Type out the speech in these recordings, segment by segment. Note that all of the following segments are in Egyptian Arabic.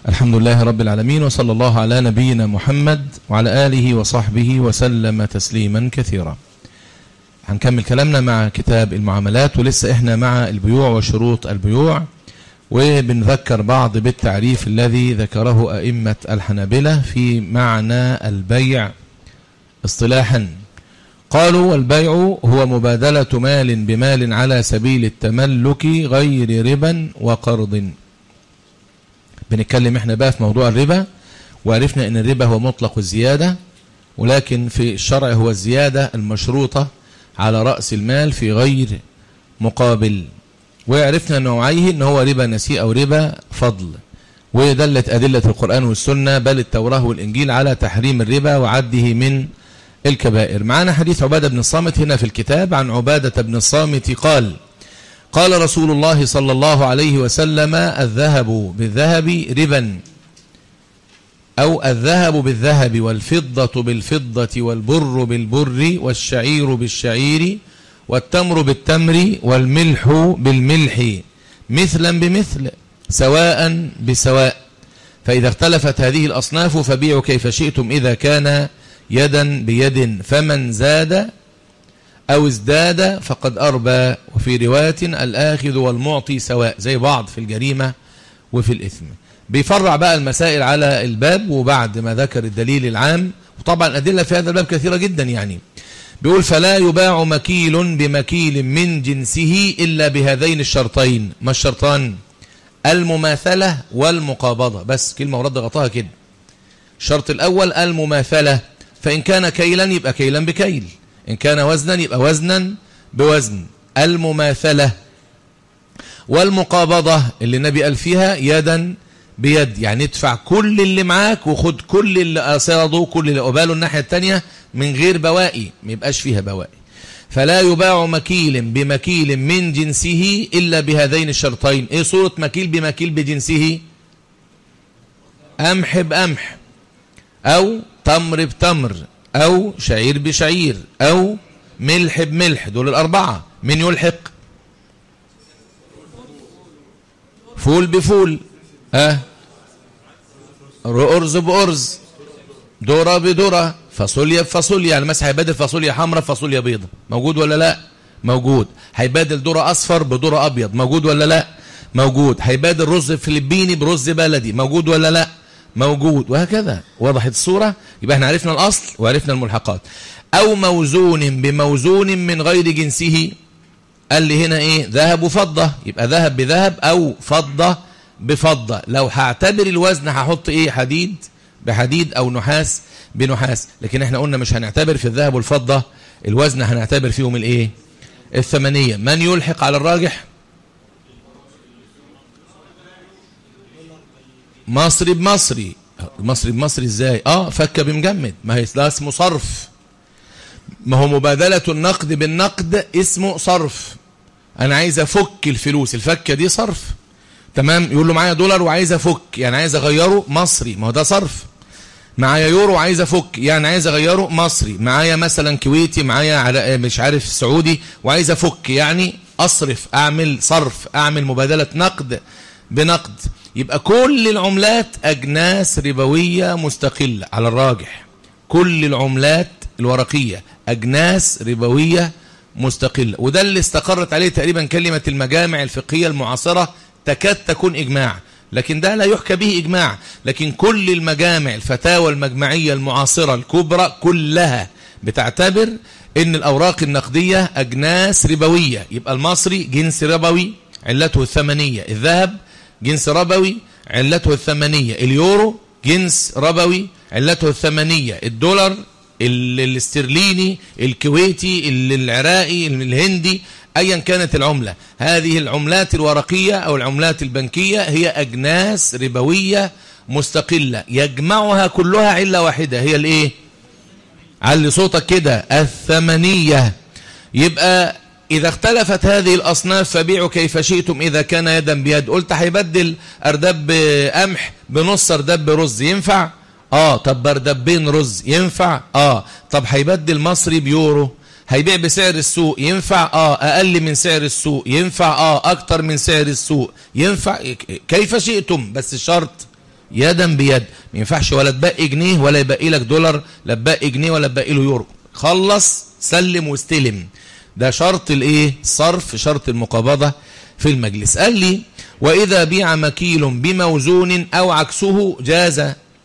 الحمد لله رب العالمين وصلى الله على نبينا محمد وعلى آله وصحبه وسلم تسليما كثيرا هنكمل كلامنا مع كتاب المعاملات ولسه احنا مع البيوع وشروط البيوع وبنذكر بعض بالتعريف الذي ذكره أئمة الحنابلة في معنى البيع اصطلاحا قالوا والبيع هو مبادلة مال بمال على سبيل التملك غير ربا وقرض بنتكلم احنا بقى في موضوع الربا وعرفنا ان الربا هو مطلق الزيادة ولكن في الشرع هو الزيادة المشروطة على رأس المال في غير مقابل وعرفنا نوعيه ان هو ربا نسيء او ربا فضل ودلت أدلة القرآن والسنة بل التوراة والإنجيل على تحريم الربا وعده من الكبائر معنا حديث عبادة بن الصامت هنا في الكتاب عن عبادة بن الصامت قال قال رسول الله صلى الله عليه وسلم الذهب بالذهب ربا أو الذهب بالذهب والفضة بالفضة والبر بالبر والشعير بالشعير والتمر بالتمر والملح بالملح مثلا بمثل سواء بسواء فإذا اختلفت هذه الأصناف فبيعوا كيف شئتم إذا كان يدا بيد فمن زاد أو ازداد فقد أربى وفي رواية الآخذ والمعطي سواء زي بعض في الجريمة وفي الإثم بيفرع بقى المسائل على الباب وبعد ما ذكر الدليل العام وطبعا أدلة في هذا الباب كثيرة جدا يعني بيقول فلا يباع مكيل بمكيل من جنسه إلا بهذين الشرطين ما الشرطان المماثلة والمقابضة بس كلمة ورد غطاها كده الشرط الأول المماثلة فإن كان كيلا يبقى كيلا بكيل إن كان وزنا يبقى وزنا بوزن المماثلة والمقابضة اللي النبي قال فيها يدا بيد يعني ادفع كل اللي معاك وخد كل اللي أصاده كل اللي قباله الناحية التانية من غير بوائي ما يبقاش فيها بوائي فلا يباع مكيل بمكيل من جنسه إلا بهذين الشرطين إيه صورة مكيل بمكيل بجنسه أمح بأمح أو تمر بتمر أو شعير بشعير أو ملح بملح دول الأربعة من يلحق فول بفول ها أرز بأرز ذرة بذرة فاصوليا بفاصوليا يعني مثلا هيبادل فاصوليا حمراء بفاصوليا بيضة موجود ولا لا موجود هيبادل ذرة أصفر بذرة أبيض موجود ولا لا موجود هيبادل رز فلبيني برز بلدي موجود ولا لا موجود وهكذا وضحت الصورة يبقى احنا عرفنا الأصل وعرفنا الملحقات أو موزون بموزون من غير جنسه قال لي هنا ايه ذهب وفضة يبقى ذهب بذهب أو فضة بفضة لو هعتبر الوزن هحط ايه حديد بحديد أو نحاس بنحاس لكن احنا قلنا مش هنعتبر في الذهب والفضة الوزن هنعتبر فيهم الايه الثمنية من يلحق على الراجح مصري بمصري مصري بمصري ازاي اه فك بمجمد ما هي ده اسمه صرف ما هو مبادلة النقد بالنقد اسمه صرف انا عايز افك الفلوس الفكة دي صرف تمام يقول له معايا دولار وعايز افك يعني عايز اغيره مصري ما هو ده صرف معايا يورو عايز افك يعني عايز اغيره مصري معايا مثلا كويتي معايا مش عارف سعودي وعايز افك يعني اصرف اعمل صرف اعمل مبادلة نقد بنقد يبقى كل العملات أجناس ربوية مستقلة على الراجح كل العملات الورقية أجناس ربوية مستقلة وده اللي استقرت عليه تقريبا كلمة المجامع الفقهية المعاصرة تكاد تكون إجماع لكن ده لا يحكى به إجماع لكن كل المجامع الفتاوى المجمعية المعاصرة الكبرى كلها بتعتبر ان الأوراق النقدية أجناس ربوية يبقى المصري جنس ربوي علته الثمنية الذهب جنس ربوي علته الثمنية اليورو جنس ربوي علته الثمنية الدولار الاسترليني الكويتي العراقي الهندي ايا كانت العملة هذه العملات الورقية او العملات البنكية هي اجناس ربوية مستقلة يجمعها كلها علة واحدة هي الايه علي صوتك كده الثمنية يبقى إذا اختلفت هذه الأصناف فبيعوا كيف شئتم إذا كان يدا بيد قلت هيبدل أردب قمح بنص أردب رز ينفع آه طب بردبين رز ينفع آه طب هيبدل مصري بيورو هيبيع بسعر السوق ينفع آه أقل من سعر السوق ينفع آه أكتر من سعر السوق ينفع كيف شئتم بس الشرط يدا بيد ما ينفعش ولا تبقي جنيه ولا يبقي لك دولار لا تبقي جنيه ولا تبقي له يورو خلص سلم واستلم ده شرط الايه الصرف شرط المقابضة في المجلس قال لي وإذا بيع مكيل بموزون أو عكسه جاز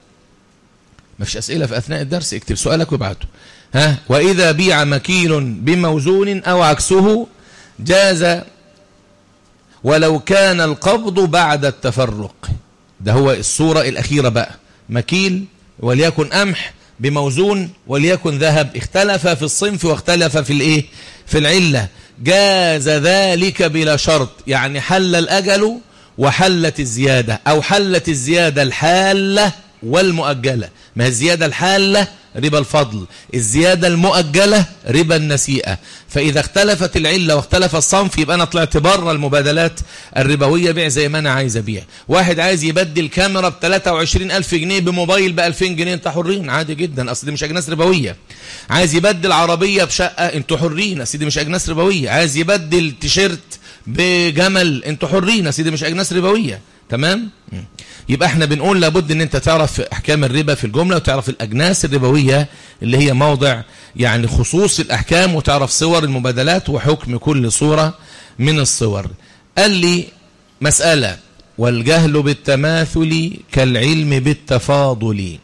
ما فيش أسئلة في أثناء الدرس اكتب سؤالك وابعته ها وإذا بيع مكيل بموزون أو عكسه جاز ولو كان القبض بعد التفرق ده هو الصورة الأخيرة بقى مكيل وليكن قمح بموزون وليكن ذهب اختلف في الصنف واختلف في الايه في العلة جاز ذلك بلا شرط يعني حل الأجل وحلت الزيادة أو حلت الزيادة الحالة والمؤجلة ما هي الزيادة الحالة ربا الفضل الزيادة المؤجلة ربا النسيئة فإذا اختلفت العلة واختلف الصنف يبقى أنا طلعت بره المبادلات الربوية بيع زي ما أنا عايز أبيع واحد عايز يبدل كاميرا ب 23 ألف جنيه بموبايل ب 2000 جنيه أنت حرين عادي جدا أصل دي مش أجناس ربوية عايز يبدل عربية بشقة أنتوا حرين أصل دي مش أجناس ربوية عايز يبدل تيشيرت بجمل أنتوا حرين أصل دي مش أجناس ربوية تمام يبقى احنا بنقول لابد ان انت تعرف احكام الربا في الجملة وتعرف الاجناس الربوية اللي هي موضع يعني خصوص الاحكام وتعرف صور المبادلات وحكم كل صورة من الصور قال لي مسألة والجهل بالتماثل كالعلم بالتفاضل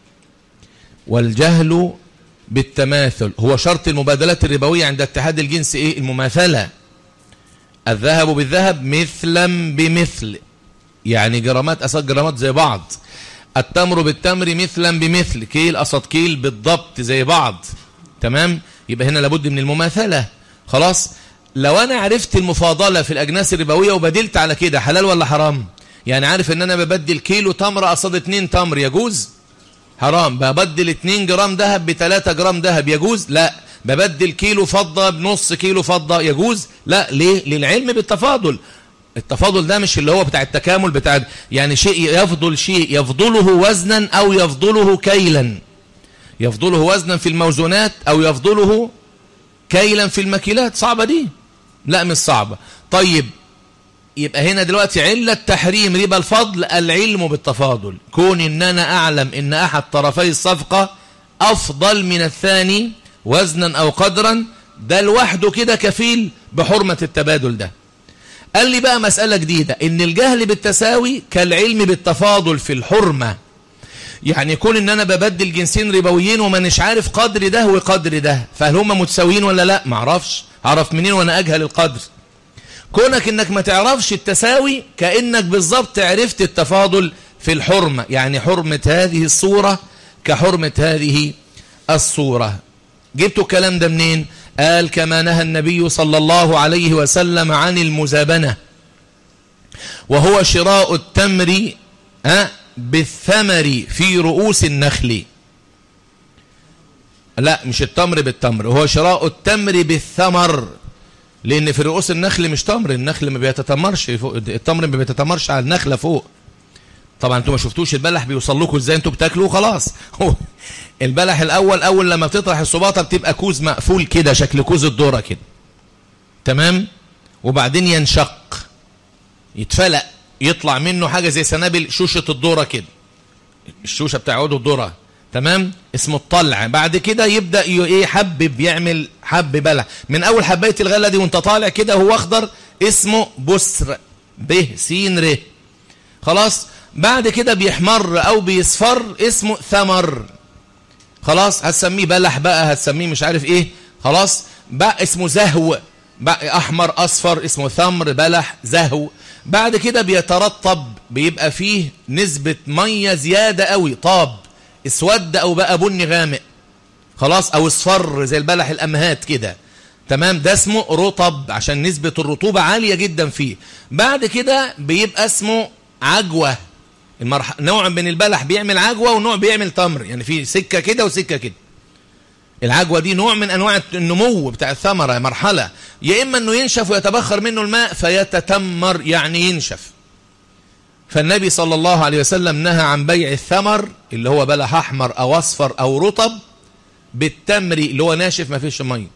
والجهل بالتماثل هو شرط المبادلات الربوية عند اتحاد الجنس ايه المماثلة الذهب بالذهب مثلا بمثل يعني جرامات أسد جرامات زي بعض التمر بالتمر مثلا بمثل كيل أسد كيل بالضبط زي بعض تمام يبقى هنا لابد من المماثلة خلاص لو أنا عرفت المفاضلة في الأجناس الربوية وبدلت على كده حلال ولا حرام يعني عارف ان انا ببدل كيلو تمر قصاد 2 تمر يجوز حرام ببدل 2 جرام ذهب ب 3 جرام ذهب يجوز لا ببدل كيلو فضة بنص كيلو فضة يجوز لا ليه للعلم بالتفاضل التفاضل ده مش اللي هو بتاع التكامل بتاع يعني شيء يفضل شيء يفضله وزنا أو يفضله كيلا يفضله وزنا في الموزونات أو يفضله كيلا في المكيلات صعبة دي لا مش صعبة طيب يبقى هنا دلوقتي علة تحريم ربا الفضل العلم بالتفاضل كون ان انا اعلم ان احد طرفي الصفقة افضل من الثاني وزنا او قدرا ده لوحده كده كفيل بحرمة التبادل ده قال لي بقى مسألة جديدة ان الجهل بالتساوي كالعلم بالتفاضل في الحرمة يعني يكون ان انا ببدل جنسين ربويين وما مش عارف قدر ده وقدر ده فهل هم متساويين ولا لا معرفش اعرف منين وانا اجهل القدر كونك انك ما تعرفش التساوي كأنك بالظبط عرفت التفاضل في الحرمة يعني حرمة هذه الصورة كحرمة هذه الصورة جبتوا الكلام ده منين قال كما نهى النبي صلى الله عليه وسلم عن المزابنة وهو شراء التمر ها بالثمر في رؤوس النخل لا مش التمر بالتمر هو شراء التمر بالثمر لان في رؤوس النخل مش تمر النخل ما بيتتمرش فوق التمر ما بيتتمرش على النخله فوق طبعا انتوا ما شفتوش البلح بيوصل لكم ازاي انتوا بتاكلوه خلاص البلح الاول اول لما بتطرح الصباطه بتبقى كوز مقفول كده شكل كوز الذره كده تمام وبعدين ينشق يتفلق يطلع منه حاجه زي سنابل شوشه الذره كده الشوشه بتاع عود الذره تمام اسمه الطلع بعد كده يبدا ايه يحبب يعمل حب بلح من اول حبايه الغله دي وانت طالع كده هو اخضر اسمه بسر ب س ر خلاص بعد كده بيحمر او بيصفر اسمه ثمر خلاص هتسميه بلح بقى هتسميه مش عارف ايه خلاص بقى اسمه زهو بقى احمر اصفر اسمه ثمر بلح زهو بعد كده بيترطب بيبقى فيه نسبة مية زيادة قوي طاب اسود او بقى بني غامق خلاص او اصفر زي البلح الامهات كده تمام ده اسمه رطب عشان نسبة الرطوبة عالية جدا فيه بعد كده بيبقى اسمه عجوة المرح... نوع من البلح بيعمل عجوة ونوع بيعمل تمر يعني في سكة كده وسكة كده العجوة دي نوع من أنواع النمو بتاع الثمرة مرحلة يا إما أنه ينشف ويتبخر منه الماء فيتتمر يعني ينشف فالنبي صلى الله عليه وسلم نهى عن بيع الثمر اللي هو بلح أحمر أو أصفر أو رطب بالتمر اللي هو ناشف ما فيش مية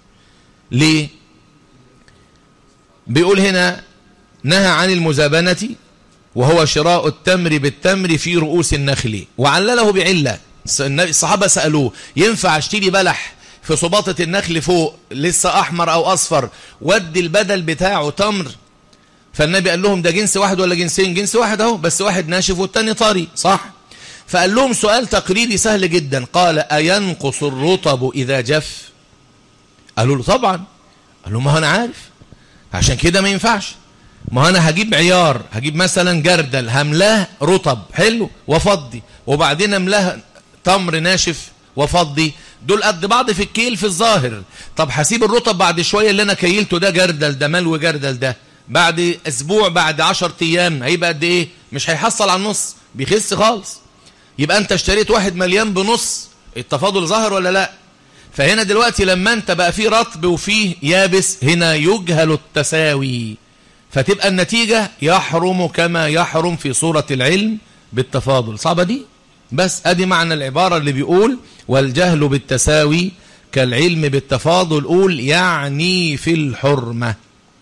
ليه بيقول هنا نهى عن المزابنة وهو شراء التمر بالتمر في رؤوس النخل وعلله بعلة الصحابة سألوه ينفع اشتري بلح في صباطة النخل فوق لسه أحمر أو أصفر ودي البدل بتاعه تمر فالنبي قال لهم ده جنس واحد ولا جنسين جنس واحد اهو بس واحد ناشف والتاني طري صح فقال لهم سؤال تقريري سهل جدا قال أينقص الرطب إذا جف قالوا له طبعا قال له ما أنا عارف عشان كده ما ينفعش ما أنا هجيب عيار هجيب مثلا جردل هملاه رطب حلو وفضي وبعدين املاه تمر ناشف وفضي دول قد بعض في الكيل في الظاهر طب هسيب الرطب بعد شوية اللي أنا كيلته ده جردل ده ملو جردل ده بعد أسبوع بعد عشر أيام هيبقى قد إيه مش هيحصل على النص بيخس خالص يبقى أنت اشتريت واحد مليان بنص التفاضل ظاهر ولا لا فهنا دلوقتي لما أنت بقى فيه رطب وفيه يابس هنا يجهل التساوي فتبقى النتيجة يحرم كما يحرم في صورة العلم بالتفاضل صعبة دي بس ادي معنى العبارة اللي بيقول والجهل بالتساوي كالعلم بالتفاضل قول يعني في الحرمة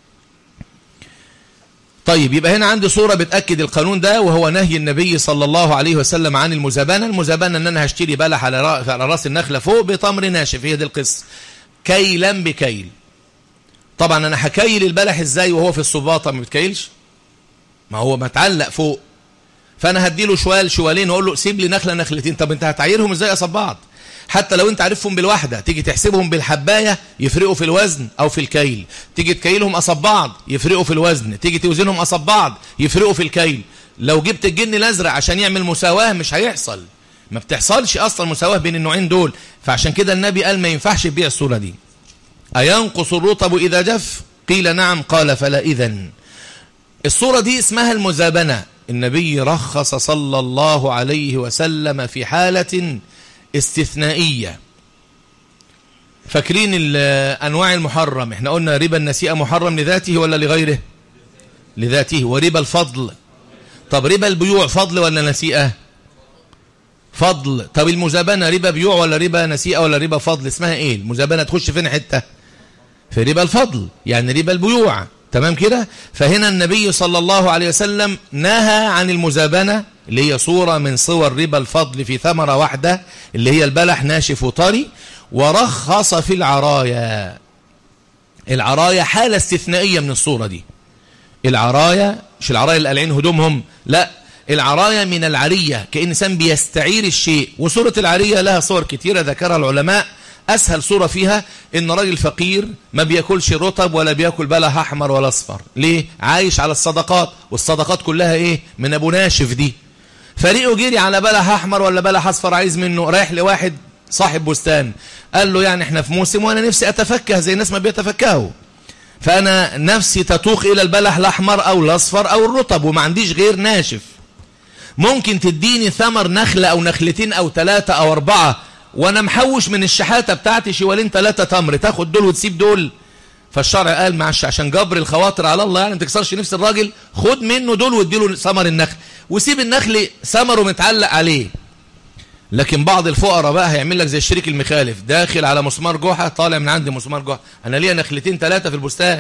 طيب يبقى هنا عندي صورة بتأكد القانون ده وهو نهي النبي صلى الله عليه وسلم عن المزابنة المزابنة ان انا هشتري بلح على راس النخلة فوق بتمر ناشف هي دي القصة كيلا بكيل طبعا انا هكيل البلح ازاي وهو في الصباطة ما بتكيلش ما هو متعلق فوق فانا هديله شوال شوالين واقول له سيب لي نخله نخلتين طب انت هتعايرهم ازاي قصاد بعض حتى لو انت عارفهم بالواحده تيجي تحسبهم بالحبايه يفرقوا في الوزن او في الكيل تيجي تكيلهم قصاد بعض يفرقوا في الوزن تيجي توزنهم قصاد بعض يفرقوا في الكيل لو جبت الجن الازرق عشان يعمل مساواه مش هيحصل ما بتحصلش اصلا مساواه بين النوعين دول فعشان كده النبي قال ما ينفعش تبيع الصوره دي اينقص الرطب اذا جف قيل نعم قال فلا اذن الصوره دي اسمها المزابنه النبي رخص صلى الله عليه وسلم في حالة استثنائية فاكرين أنواع المحرم احنا قلنا ربا النسيئة محرم لذاته ولا لغيره لذاته وربا الفضل طب ربا البيوع فضل ولا نسيئة فضل طب المزابنة ربا بيوع ولا ربا نسيئة ولا ربا فضل اسمها ايه المزابنة تخش فين حتة في ربا الفضل يعني ربا البيوع تمام كده فهنا النبي صلى الله عليه وسلم نهى عن المزابنة اللي هي صورة من صور ربا الفضل في ثمرة واحدة اللي هي البلح ناشف وطري ورخص في العرايا العرايا حالة استثنائية من الصورة دي العرايا مش العرايا اللي قالعين هدومهم لا العرايا من العرية كإنسان بيستعير الشيء وصورة العرية لها صور كثيرة ذكرها العلماء أسهل صورة فيها إن راجل فقير ما بياكلش رطب ولا بياكل بلح أحمر ولا أصفر ليه؟ عايش على الصدقات والصدقات كلها إيه؟ من أبو ناشف دي فريقه جري على بلح أحمر ولا بلح أصفر عايز منه رايح لواحد صاحب بستان قال له يعني احنا في موسم وانا نفسي اتفكه زي الناس ما بيتفكهوا فانا نفسي تتوق الى البلح الاحمر او الاصفر او الرطب وما عنديش غير ناشف ممكن تديني ثمر نخلة او نخلتين او ثلاثة او اربعة وانا محوش من الشحاتة بتاعتي شوالين ثلاثة تمر تاخد دول وتسيب دول فالشرع قال معش عشان جبر الخواطر على الله يعني ما تكسرش نفس الراجل خد منه دول واديله ثمر النخل وسيب النخل ثمره متعلق عليه لكن بعض الفقراء بقى هيعمل لك زي الشريك المخالف داخل على مسمار جحا طالع من عندي مسمار جحا انا ليا نخلتين ثلاثة في البستان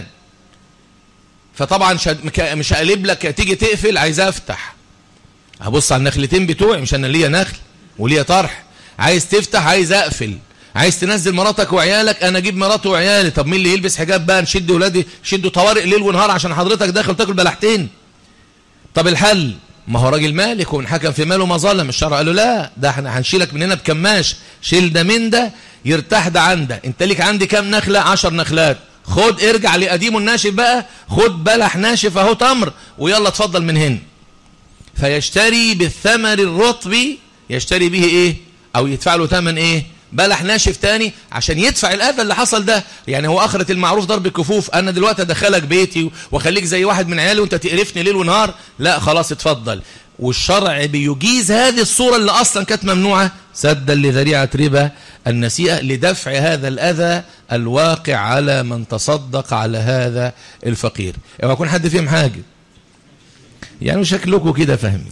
فطبعا مش هقلب لك تيجي تقفل عايز افتح هبص على النخلتين بتوعي مش انا ليا نخل وليا طرح عايز تفتح عايز اقفل عايز تنزل مراتك وعيالك انا اجيب مراتي وعيالي طب مين اللي يلبس حجاب بقى نشد ولادي شدوا طوارئ ليل ونهار عشان حضرتك داخل تاكل بلحتين طب الحل ما هو راجل مالك ومنحكم في ماله ما ظلم الشرع قال له لا ده احنا هنشيلك من هنا بكماش شيل ده من ده يرتاح ده عن ده انت ليك عندي كام نخله 10 نخلات خد ارجع لقديمه الناشف بقى خد بلح ناشف اهو تمر ويلا اتفضل من هنا فيشتري بالثمر الرطب يشتري به ايه او يدفع له ثمن ايه بلح ناشف تاني عشان يدفع الاذى اللي حصل ده يعني هو اخرة المعروف ضرب الكفوف انا دلوقتي ادخلك بيتي واخليك زي واحد من عيالي وانت تقرفني ليل ونهار لا خلاص اتفضل والشرع بيجيز هذه الصورة اللي اصلا كانت ممنوعة سدا لذريعة ربا النسيئة لدفع هذا الاذى الواقع على من تصدق على هذا الفقير اوعى يكون حد فيهم حاجة يعني شكلكم كده فاهمين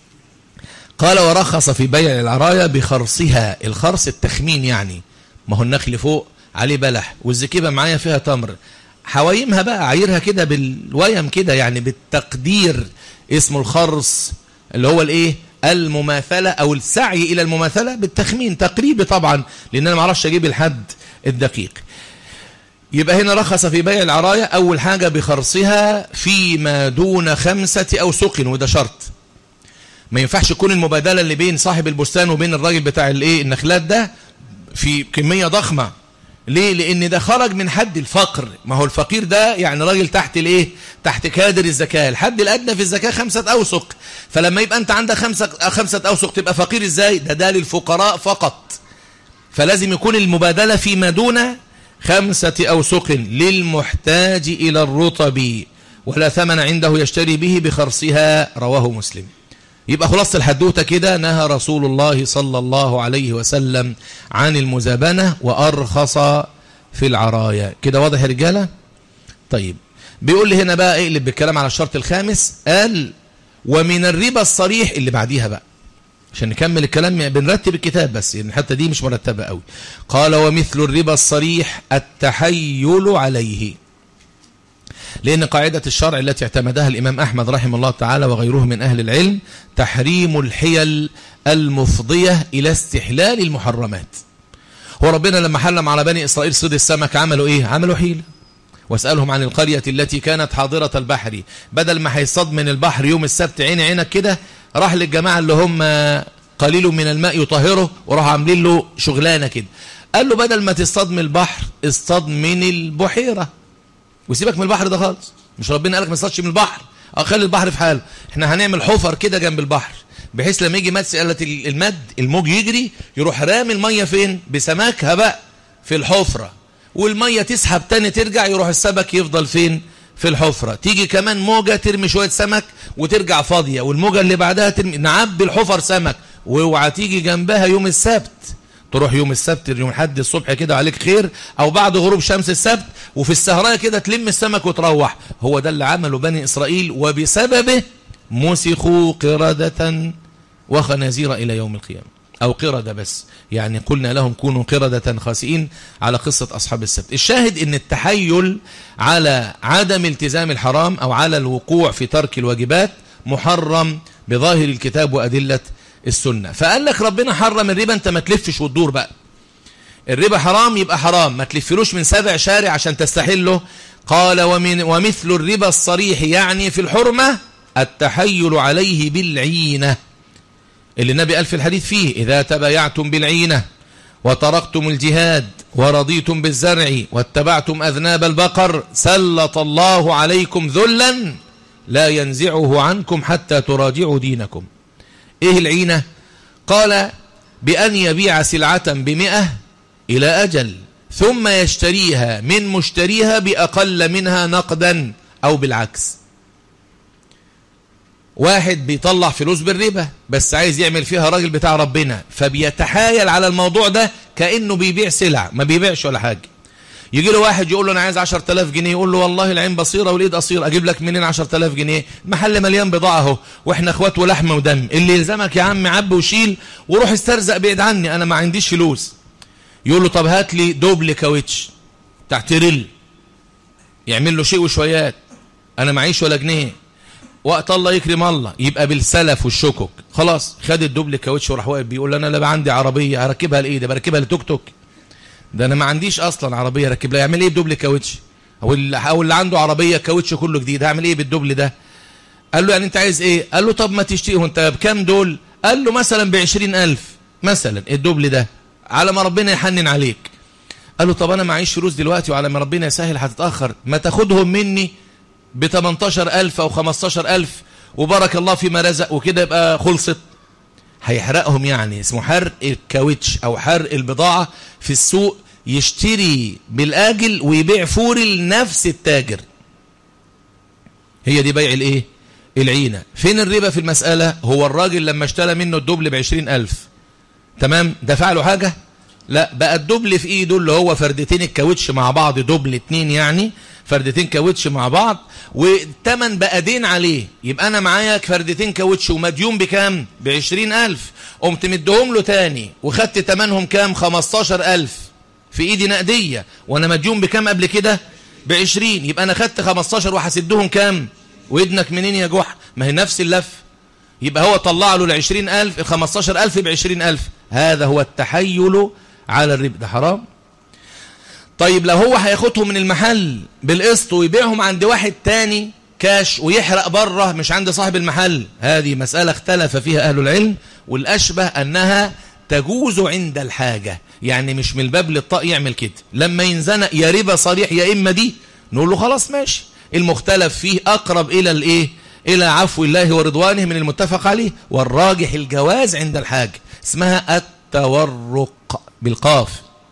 قال ورخص في بيع العرايا بخرصها الخرص التخمين يعني ما هو النخل فوق عليه بلح والزكيبة معايا فيها تمر حوايمها بقى عايرها كده بالويم كده يعني بالتقدير اسمه الخرص اللي هو الايه المماثلة او السعي الى المماثلة بالتخمين تقريبي طبعا لان انا ما اعرفش اجيب الحد الدقيق يبقى هنا رخص في بيع العراية اول حاجة بخرصها فيما دون خمسة او سق وده شرط ما ينفعش يكون المبادلة اللي بين صاحب البستان وبين الراجل بتاع الايه النخلات ده في كمية ضخمة ليه لان ده خرج من حد الفقر ما هو الفقير ده يعني راجل تحت الايه تحت كادر الزكاه الحد الادنى في الزكاه خمسة اوسق فلما يبقى انت عندك خمسة خمسة اوسق تبقى فقير ازاي ده ده للفقراء فقط فلازم يكون المبادله فيما دون خمسة اوسق للمحتاج الى الرطب ولا ثمن عنده يشتري به بخرصها رواه مسلم يبقى خلاص الحدوتة كده نهى رسول الله صلى الله عليه وسلم عن المزابنة وأرخص في العرايا كده واضح يا رجالة طيب بيقول لي هنا بقى اقلب بالكلام على الشرط الخامس قال ومن الربا الصريح اللي بعديها بقى عشان نكمل الكلام بنرتب الكتاب بس يعني حتى دي مش مرتبة قوي قال ومثل الربا الصريح التحيل عليه لأن قاعدة الشرع التي اعتمدها الإمام أحمد رحمه الله تعالى وغيره من أهل العلم تحريم الحيل المفضية إلى استحلال المحرمات هو ربنا لما حلم على بني إسرائيل صيد السمك عملوا إيه؟ عملوا حيلة واسألهم عن القرية التي كانت حاضرة البحر بدل ما هيصاد من البحر يوم السبت عين عينك كده راح للجماعة اللي هم قليل من الماء يطهره وراح عاملين له شغلانة كده قال له بدل ما تصطاد من البحر اصطاد من البحيرة وسيبك من البحر ده خالص مش ربنا قالك ما تصطادش من البحر اه خلي البحر في حاله احنا هنعمل حفر كده جنب البحر بحيث لما يجي مسألة المد الموج يجري يروح رامي المية فين بسماكها بقى في الحفرة والمية تسحب تاني ترجع يروح السمك يفضل فين في الحفرة تيجي كمان موجة ترمي شوية سمك وترجع فاضية والموجة اللي بعدها ترمي نعبي الحفر سمك واوعى تيجي جنبها يوم السبت تروح يوم السبت يوم الحد الصبح كده عليك خير او بعد غروب شمس السبت وفي السهراء كده تلم السمك وتروح هو ده اللي عمله بني اسرائيل وبسببه مسخوا قردة وخنازير الى يوم القيامة او قردة بس يعني قلنا لهم كونوا قردة خاسئين على قصة اصحاب السبت الشاهد ان التحيل على عدم التزام الحرام او على الوقوع في ترك الواجبات محرم بظاهر الكتاب وادلة السنة فقال لك ربنا حرم الربا انت ما تلفش وتدور بقى الربا حرام يبقى حرام ما تلفلوش من سبع شارع عشان تستحله قال ومن ومثل الربا الصريح يعني في الحرمة التحيل عليه بالعينة اللي النبي قال في الحديث فيه إذا تبايعتم بالعينة وتركتم الجهاد ورضيتم بالزرع واتبعتم أذناب البقر سلط الله عليكم ذلا لا ينزعه عنكم حتى تراجعوا دينكم ايه العينة قال بأن يبيع سلعة بمئة إلى أجل ثم يشتريها من مشتريها بأقل منها نقدا أو بالعكس واحد بيطلع فلوس بالربا بس عايز يعمل فيها راجل بتاع ربنا فبيتحايل على الموضوع ده كأنه بيبيع سلع ما بيبيعش ولا حاجة يجي له واحد يقول له انا عايز 10000 جنيه يقول له والله العين بصيره والايد قصيره اجيب لك منين 10000 جنيه المحل مليان بضاعه اهو واحنا اخوات ولحمه ودم اللي يلزمك يا عم عب وشيل وروح استرزق بعيد عني انا ما عنديش فلوس يقول له طب هات لي دوبل كاوتش تحت ريل يعمل له شيء وشويات انا معيش ولا جنيه وقت الله يكرم الله يبقى بالسلف والشكك خلاص خد الدوبل كاوتش وراح واقف بيقول انا لا عندي عربيه هركبها لايه ده بركبها لتوك توك ده انا ما عنديش اصلا عربيه ركب لها يعمل ايه بدوبل كاوتش او اللي, أو اللي عنده عربيه كاوتش كله جديد هعمل ايه بالدوبل ده قال له يعني انت عايز ايه قال له طب ما تشتري وانت بكام دول قال له مثلا ب 20000 مثلا الدوبل ده على ما ربنا يحنن عليك قال له طب انا معيش فلوس دلوقتي وعلى ما ربنا يسهل هتتاخر ما تاخدهم مني ب 18000 او 15000 وبارك الله فيما رزق وكده يبقى خلصت هيحرقهم يعني اسمه حرق الكاوتش او حرق البضاعة في السوق يشتري بالآجل ويبيع فوري لنفس التاجر هي دي بيع الايه العينة فين الربا في المسألة هو الراجل لما اشترى منه الدبل بعشرين ألف تمام دفع له حاجة لا بقى الدبل في ايده اللي هو فردتين الكاوتش مع بعض دبل اتنين يعني فردتين كاوتش مع بعض والتمن بقى دين عليه يبقى انا معايا فردتين كاوتش ومديون بكام بعشرين الف قمت مديهم له تاني وخدت تمنهم كام خمستاشر الف في ايدي نقدية وانا مديون بكام قبل كده بعشرين يبقى أنا خدت خمستاشر وهسدهم كام ودنك منين يا جح ما هي نفس اللف يبقى هو طلع له العشرين ألف الخمستاشر ألف بعشرين ألف هذا هو التحيل على الربا ده حرام طيب لو هو هياخدهم من المحل بالقسط ويبيعهم عند واحد تاني كاش ويحرق بره مش عند صاحب المحل هذه مسألة اختلف فيها أهل العلم والأشبه أنها تجوز عند الحاجة يعني مش من الباب للطاق يعمل كده لما ينزنق يا ربا صريح يا إما دي نقول له خلاص ماشي المختلف فيه أقرب إلى الإيه إلى عفو الله ورضوانه من المتفق عليه والراجح الجواز عند الحاجة اسمها التورق بالقاف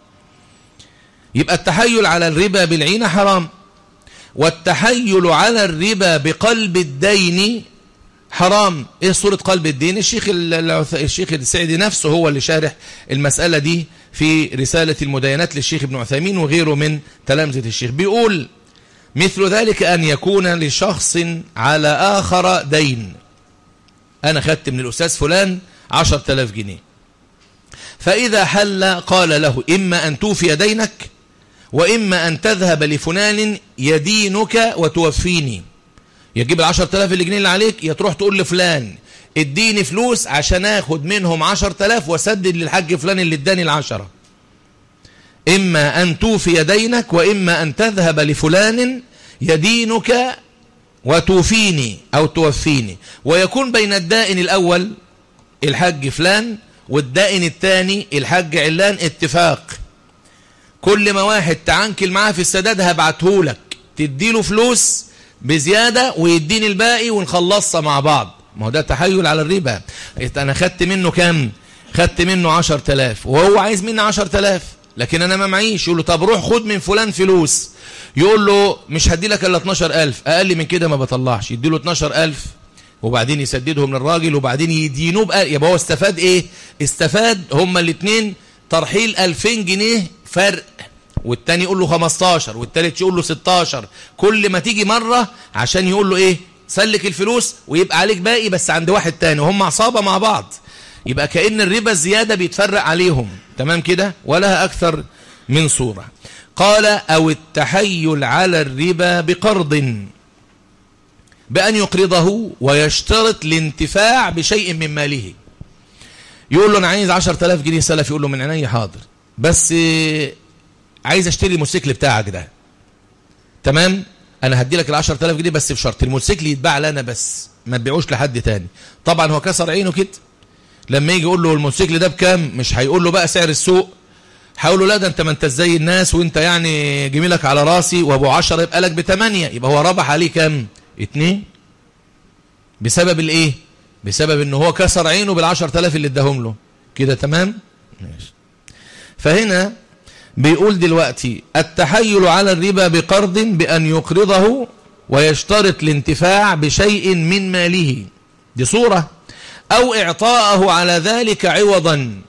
يبقى التحيل على الربا بالعين حرام والتحيل على الربا بقلب الدين حرام ايه صورة قلب الدين الشيخ الشيخ السعدي نفسه هو اللي شارح المسألة دي في رسالة المدينات للشيخ ابن عثيمين وغيره من تلامذة الشيخ بيقول مثل ذلك أن يكون لشخص على آخر دين أنا خدت من الأستاذ فلان عشر تلاف جنيه فإذا حل قال له إما أن توفي دينك وإما أن تذهب لفلان يدينك وتوفيني يجيب العشر تلاف اللي جنيه اللي عليك يا تروح تقول لفلان اديني فلوس عشان اخد منهم عشر تلاف واسدد للحاج فلان اللي اداني العشرة إما أن توفي دينك وإما أن تذهب لفلان يدينك وتوفيني أو توفيني ويكون بين الدائن الأول الحاج فلان والدائن الثاني الحاج علان اتفاق كل ما واحد تعنكل معاه في السداد هبعته لك تديله فلوس بزيادة ويديني الباقي ونخلصها مع بعض ما هو ده تحيل على الربا انا خدت منه كام خدت منه عشر تلاف وهو عايز مني عشر تلاف لكن انا ما معيش يقول له طب روح خد من فلان فلوس يقول له مش هدي لك الا 12000 اقل من كده ما بطلعش يدي له 12000 وبعدين يسددهم للراجل وبعدين يدينوه بقى يبقى هو استفاد ايه استفاد هما الاثنين ترحيل 2000 جنيه فرق والتاني يقول له 15 والتالت يقول له 16 كل ما تيجي مرة عشان يقول له ايه سلك الفلوس ويبقى عليك باقي بس عند واحد تاني وهم عصابة مع بعض يبقى كأن الربا الزيادة بيتفرق عليهم تمام كده ولها أكثر من صورة قال أو التحيل على الربا بقرض بأن يقرضه ويشترط الانتفاع بشيء من ماله يقول له أنا عايز 10000 جنيه سلف يقول له من عيني حاضر بس عايز اشتري الموتوسيكل بتاعك ده تمام انا هدي لك ال 10000 جنيه بس بشرط الموتوسيكل يتباع لنا بس ما تبيعوش لحد تاني طبعا هو كسر عينه كده لما يجي يقول له الموتوسيكل ده بكام مش هيقول له بقى سعر السوق هيقول له لا ده انت ما انت زي الناس وانت يعني جميلك على راسي وابو 10 يبقى لك بثمانية يبقى هو ربح عليه كام اتنين بسبب الايه بسبب ان هو كسر عينه بال 10000 اللي اداهم له كده تمام ماشي فهنا بيقول دلوقتي التحيل على الربا بقرض بأن يقرضه ويشترط الانتفاع بشيء من ماله دي صورة أو إعطاءه على ذلك عوضا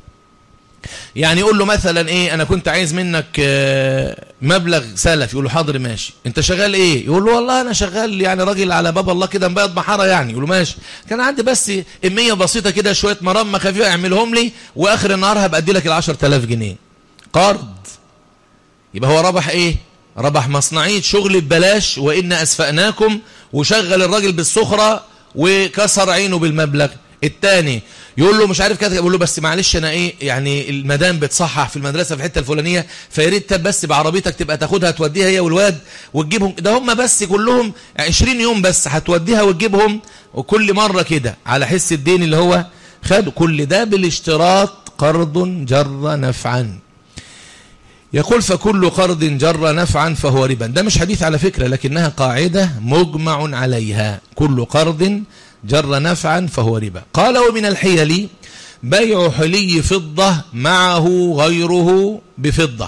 يعني يقول له مثلا ايه انا كنت عايز منك مبلغ سلف يقول له حاضر ماشي انت شغال ايه يقول له والله انا شغال يعني راجل على باب الله كده مبيض محاره يعني يقول له ماشي كان عندي بس امية بسيطه كده شويه مرمى خفيفه اعملهم لي واخر النهار هبقى ادي لك ال 10000 جنيه قرض يبقى هو ربح ايه ربح مصنعية شغل ببلاش وإن أسفأناكم وشغل الراجل بالسخرة وكسر عينه بالمبلغ التاني يقول له مش عارف كده يقول له بس معلش انا ايه يعني المدام بتصحح في المدرسه في الحته الفلانيه فيا ريت بس بعربيتك تبقى تاخدها توديها هي والواد وتجيبهم ده هم بس كلهم 20 يوم بس هتوديها وتجيبهم وكل مره كده على حس الدين اللي هو خده كل ده بالاشتراط قرض جر نفعا يقول فكل قرض جر نفعا فهو ربا ده مش حديث على فكرة لكنها قاعدة مجمع عليها كل قرض جر نفعا فهو ربا قال ومن الحيل بيع حلي فضة معه غيره بفضة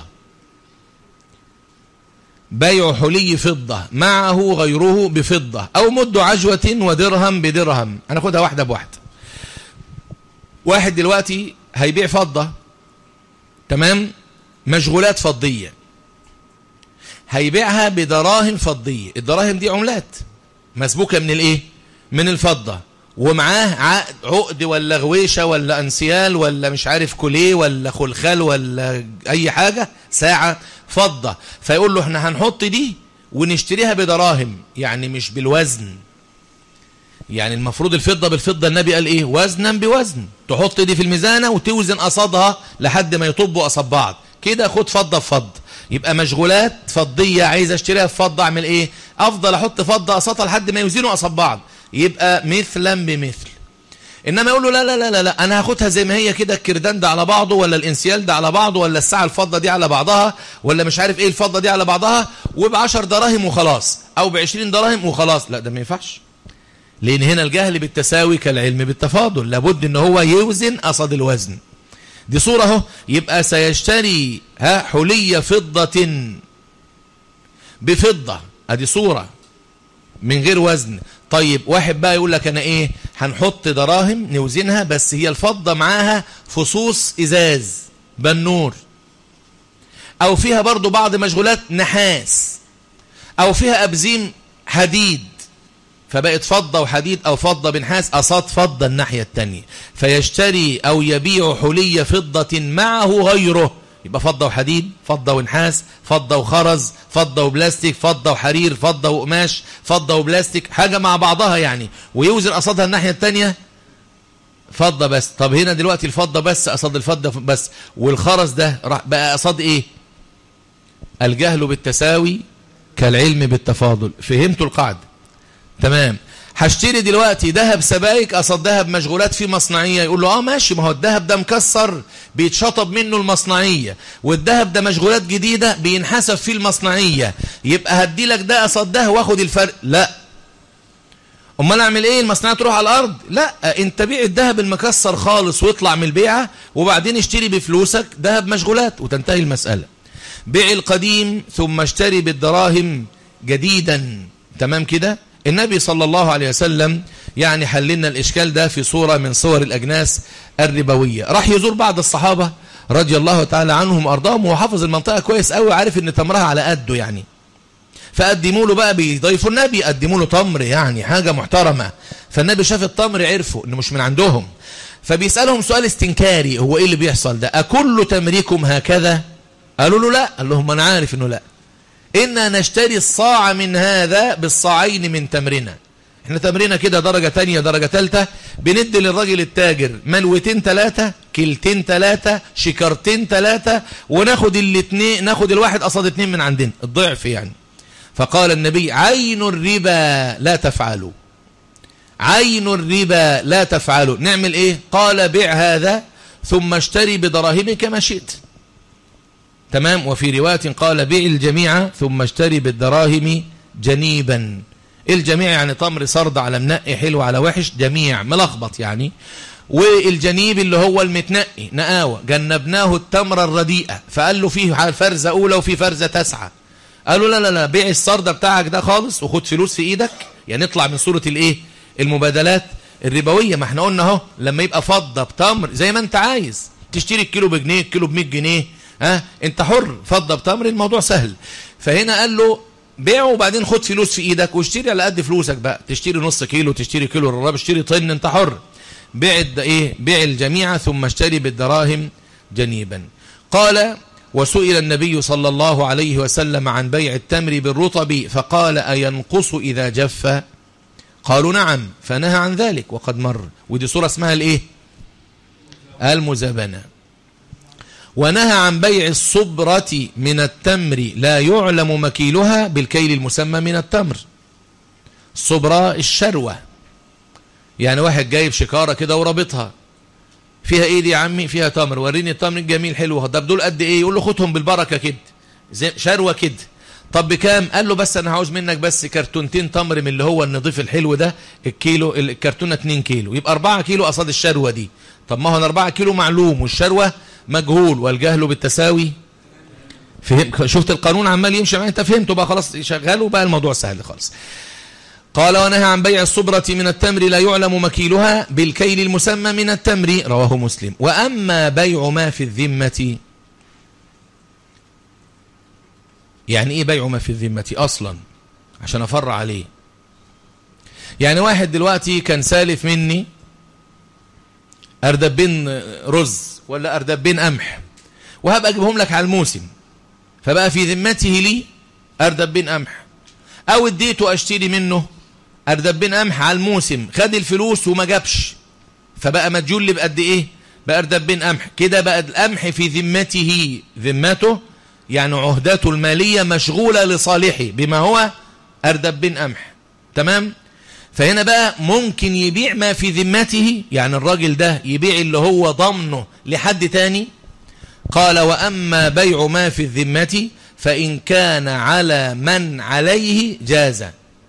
بيع حلي فضة معه غيره بفضة أو مد عجوة ودرهم بدرهم أنا أخدها واحدة بواحدة واحد دلوقتي هيبيع فضة تمام مشغولات فضية هيبيعها بدراهم فضية الدراهم دي عملات مسبوكة من الايه من الفضة ومعاه عقد عقد ولا غويشة ولا انسيال ولا مش عارف كوليه ولا خلخال ولا اي حاجة ساعة فضة فيقول له احنا هنحط دي ونشتريها بدراهم يعني مش بالوزن يعني المفروض الفضة بالفضة النبي قال ايه وزنا بوزن تحط دي في الميزانة وتوزن قصادها لحد ما يطبوا قصاد بعض كده خد فضة بفضة يبقى مشغولات فضية عايز اشتريها بفضة اعمل ايه افضل احط فضة قصادها لحد ما يوزنوا قصاد بعض يبقى مثلا بمثل انما يقول له لا لا لا لا, لا انا هاخدها زي ما هي كده الكردان ده على بعضه ولا الانسيال ده على بعضه ولا الساعه الفضه دي على بعضها ولا مش عارف ايه الفضه دي على بعضها وب10 دراهم وخلاص او ب20 دراهم وخلاص لا ده ما ينفعش لان هنا الجهل بالتساوي كالعلم بالتفاضل لابد ان هو يوزن قصد الوزن دي صورة اهو يبقى سيشتري ها حلي فضة بفضة ادي صورة من غير وزن طيب واحد بقى يقول لك انا ايه هنحط دراهم نوزنها بس هي الفضة معاها فصوص ازاز بنور او فيها برضو بعض مشغولات نحاس او فيها ابزيم حديد فبقت فضة وحديد أو فضة بنحاس أصاد فضة الناحية التانية فيشتري أو يبيع حلي فضة معه غيره يبقى فضة وحديد فضة ونحاس فضة وخرز فضة وبلاستيك فضة وحرير فضة وقماش فضة وبلاستيك حاجة مع بعضها يعني ويوزن قصادها الناحية التانية فضة بس طب هنا دلوقتي الفضة بس قصاد الفضة بس والخرز ده بقى قصاد ايه الجهل بالتساوي كالعلم بالتفاضل فهمتوا القاعدة تمام هشتري دلوقتي ذهب سبائك قصد ذهب مشغولات في مصنعيه يقول له اه ماشي ما هو الذهب ده مكسر بيتشطب منه المصنعيه والذهب ده مشغولات جديده بينحسب فيه المصنعيه يبقى هدي لك ده قصد ده واخد الفرق لا امال اعمل ايه المصنعيه تروح على الارض لا انت بيع الذهب المكسر خالص واطلع من البيعه وبعدين اشتري بفلوسك ذهب مشغولات وتنتهي المساله بيع القديم ثم اشتري بالدراهم جديدا تمام كده النبي صلى الله عليه وسلم يعني حللنا الإشكال ده في صورة من صور الأجناس الربوية راح يزور بعض الصحابة رضي الله تعالى عنهم وأرضاهم وحافظ المنطقة كويس قوي عارف ان تمرها على قده يعني فقدموا له بقى بيضيفوا النبي قدموا له تمر يعني حاجة محترمة فالنبي شاف التمر عرفوا انه مش من عندهم فبيسألهم سؤال استنكاري هو ايه اللي بيحصل ده أكل تمركم هكذا قالوا له لا قال لهم انا عارف انه لا إنا نشتري الصاع من هذا بالصاعين من تمرنا احنا تمرنا كده درجة تانية درجة تالتة بندي للراجل التاجر ملوتين تلاتة كيلتين تلاتة شكرتين تلاتة وناخد الاتنين ناخد الواحد قصاد اتنين من عندنا الضعف يعني فقال النبي عين الربا لا تفعلوا عين الربا لا تفعلوا نعمل ايه قال بيع هذا ثم اشتري بدراهمك ما شئت تمام وفي رواية قال بيع الجميع ثم اشتري بالدراهم جنيبا الجميع يعني تمر سرد على منقي حلو على وحش جميع ملخبط يعني والجنيب اللي هو المتنقي نقاوة جنبناه التمر الرديئة فقال له فيه فرزة أولى وفي فرزة تسعة قالوا لا لا لا بيع السردة بتاعك ده خالص وخد فلوس في ايدك يعني اطلع من صورة الايه المبادلات الربوية ما احنا قلنا اهو لما يبقى فضة بتمر زي ما انت عايز تشتري الكيلو بجنيه الكيلو ب 100 جنيه ها انت حر فضة بتمر الموضوع سهل فهنا قال له بيعه وبعدين خد فلوس في ايدك واشتري على قد فلوسك بقى تشتري نص كيلو تشتري كيلو الرب اشتري طن انت حر بيع ايه بيع الجميع ثم اشتري بالدراهم جنيبا قال وسئل النبي صلى الله عليه وسلم عن بيع التمر بالرطب فقال أينقص إذا جف قالوا نعم فنهى عن ذلك وقد مر ودي صورة اسمها الايه المزابنة ونهى عن بيع الصبرة من التمر لا يعلم مكيلها بالكيل المسمى من التمر الصبرة الشروة يعني واحد جايب شكارة كده ورابطها فيها ايه دي يا عمي فيها تمر وريني التمر الجميل حلو ده دول قد ايه يقول له خدهم بالبركة كده زي شروة كده طب بكام قال له بس انا عاوز منك بس كرتونتين تمر من اللي هو النظيف الحلو ده الكيلو الكرتونة 2 كيلو يبقى 4 كيلو قصاد الشروة دي طب ما هو 4 كيلو معلوم والشروة مجهول والجهل بالتساوي فهم شفت القانون عمال يمشي معايا انت فهمته بقى خلاص شغاله بقى الموضوع سهل خالص قال ونهى عن بيع الصبرة من التمر لا يعلم مكيلها بالكيل المسمى من التمر رواه مسلم وأما بيع ما في الذمة يعني ايه بيع ما في الذمة اصلا عشان افر عليه يعني واحد دلوقتي كان سالف مني اردبين رز ولا اردبين قمح وهبقى اجيبهم لك على الموسم فبقى في ذمته لي أردبين قمح أو اديته أشتري منه أردبين قمح على الموسم خد الفلوس وما جابش فبقى مديون لي بقد إيه بقى أردبين قمح كده بقى القمح في ذمته ذمته يعني عهدته المالية مشغولة لصالحه بما هو أردبين قمح تمام فهنا بقى ممكن يبيع ما في ذمته يعني الراجل ده يبيع اللي هو ضمنه لحد تاني قال وأما بيع ما في الذمة فإن كان على من عليه جاز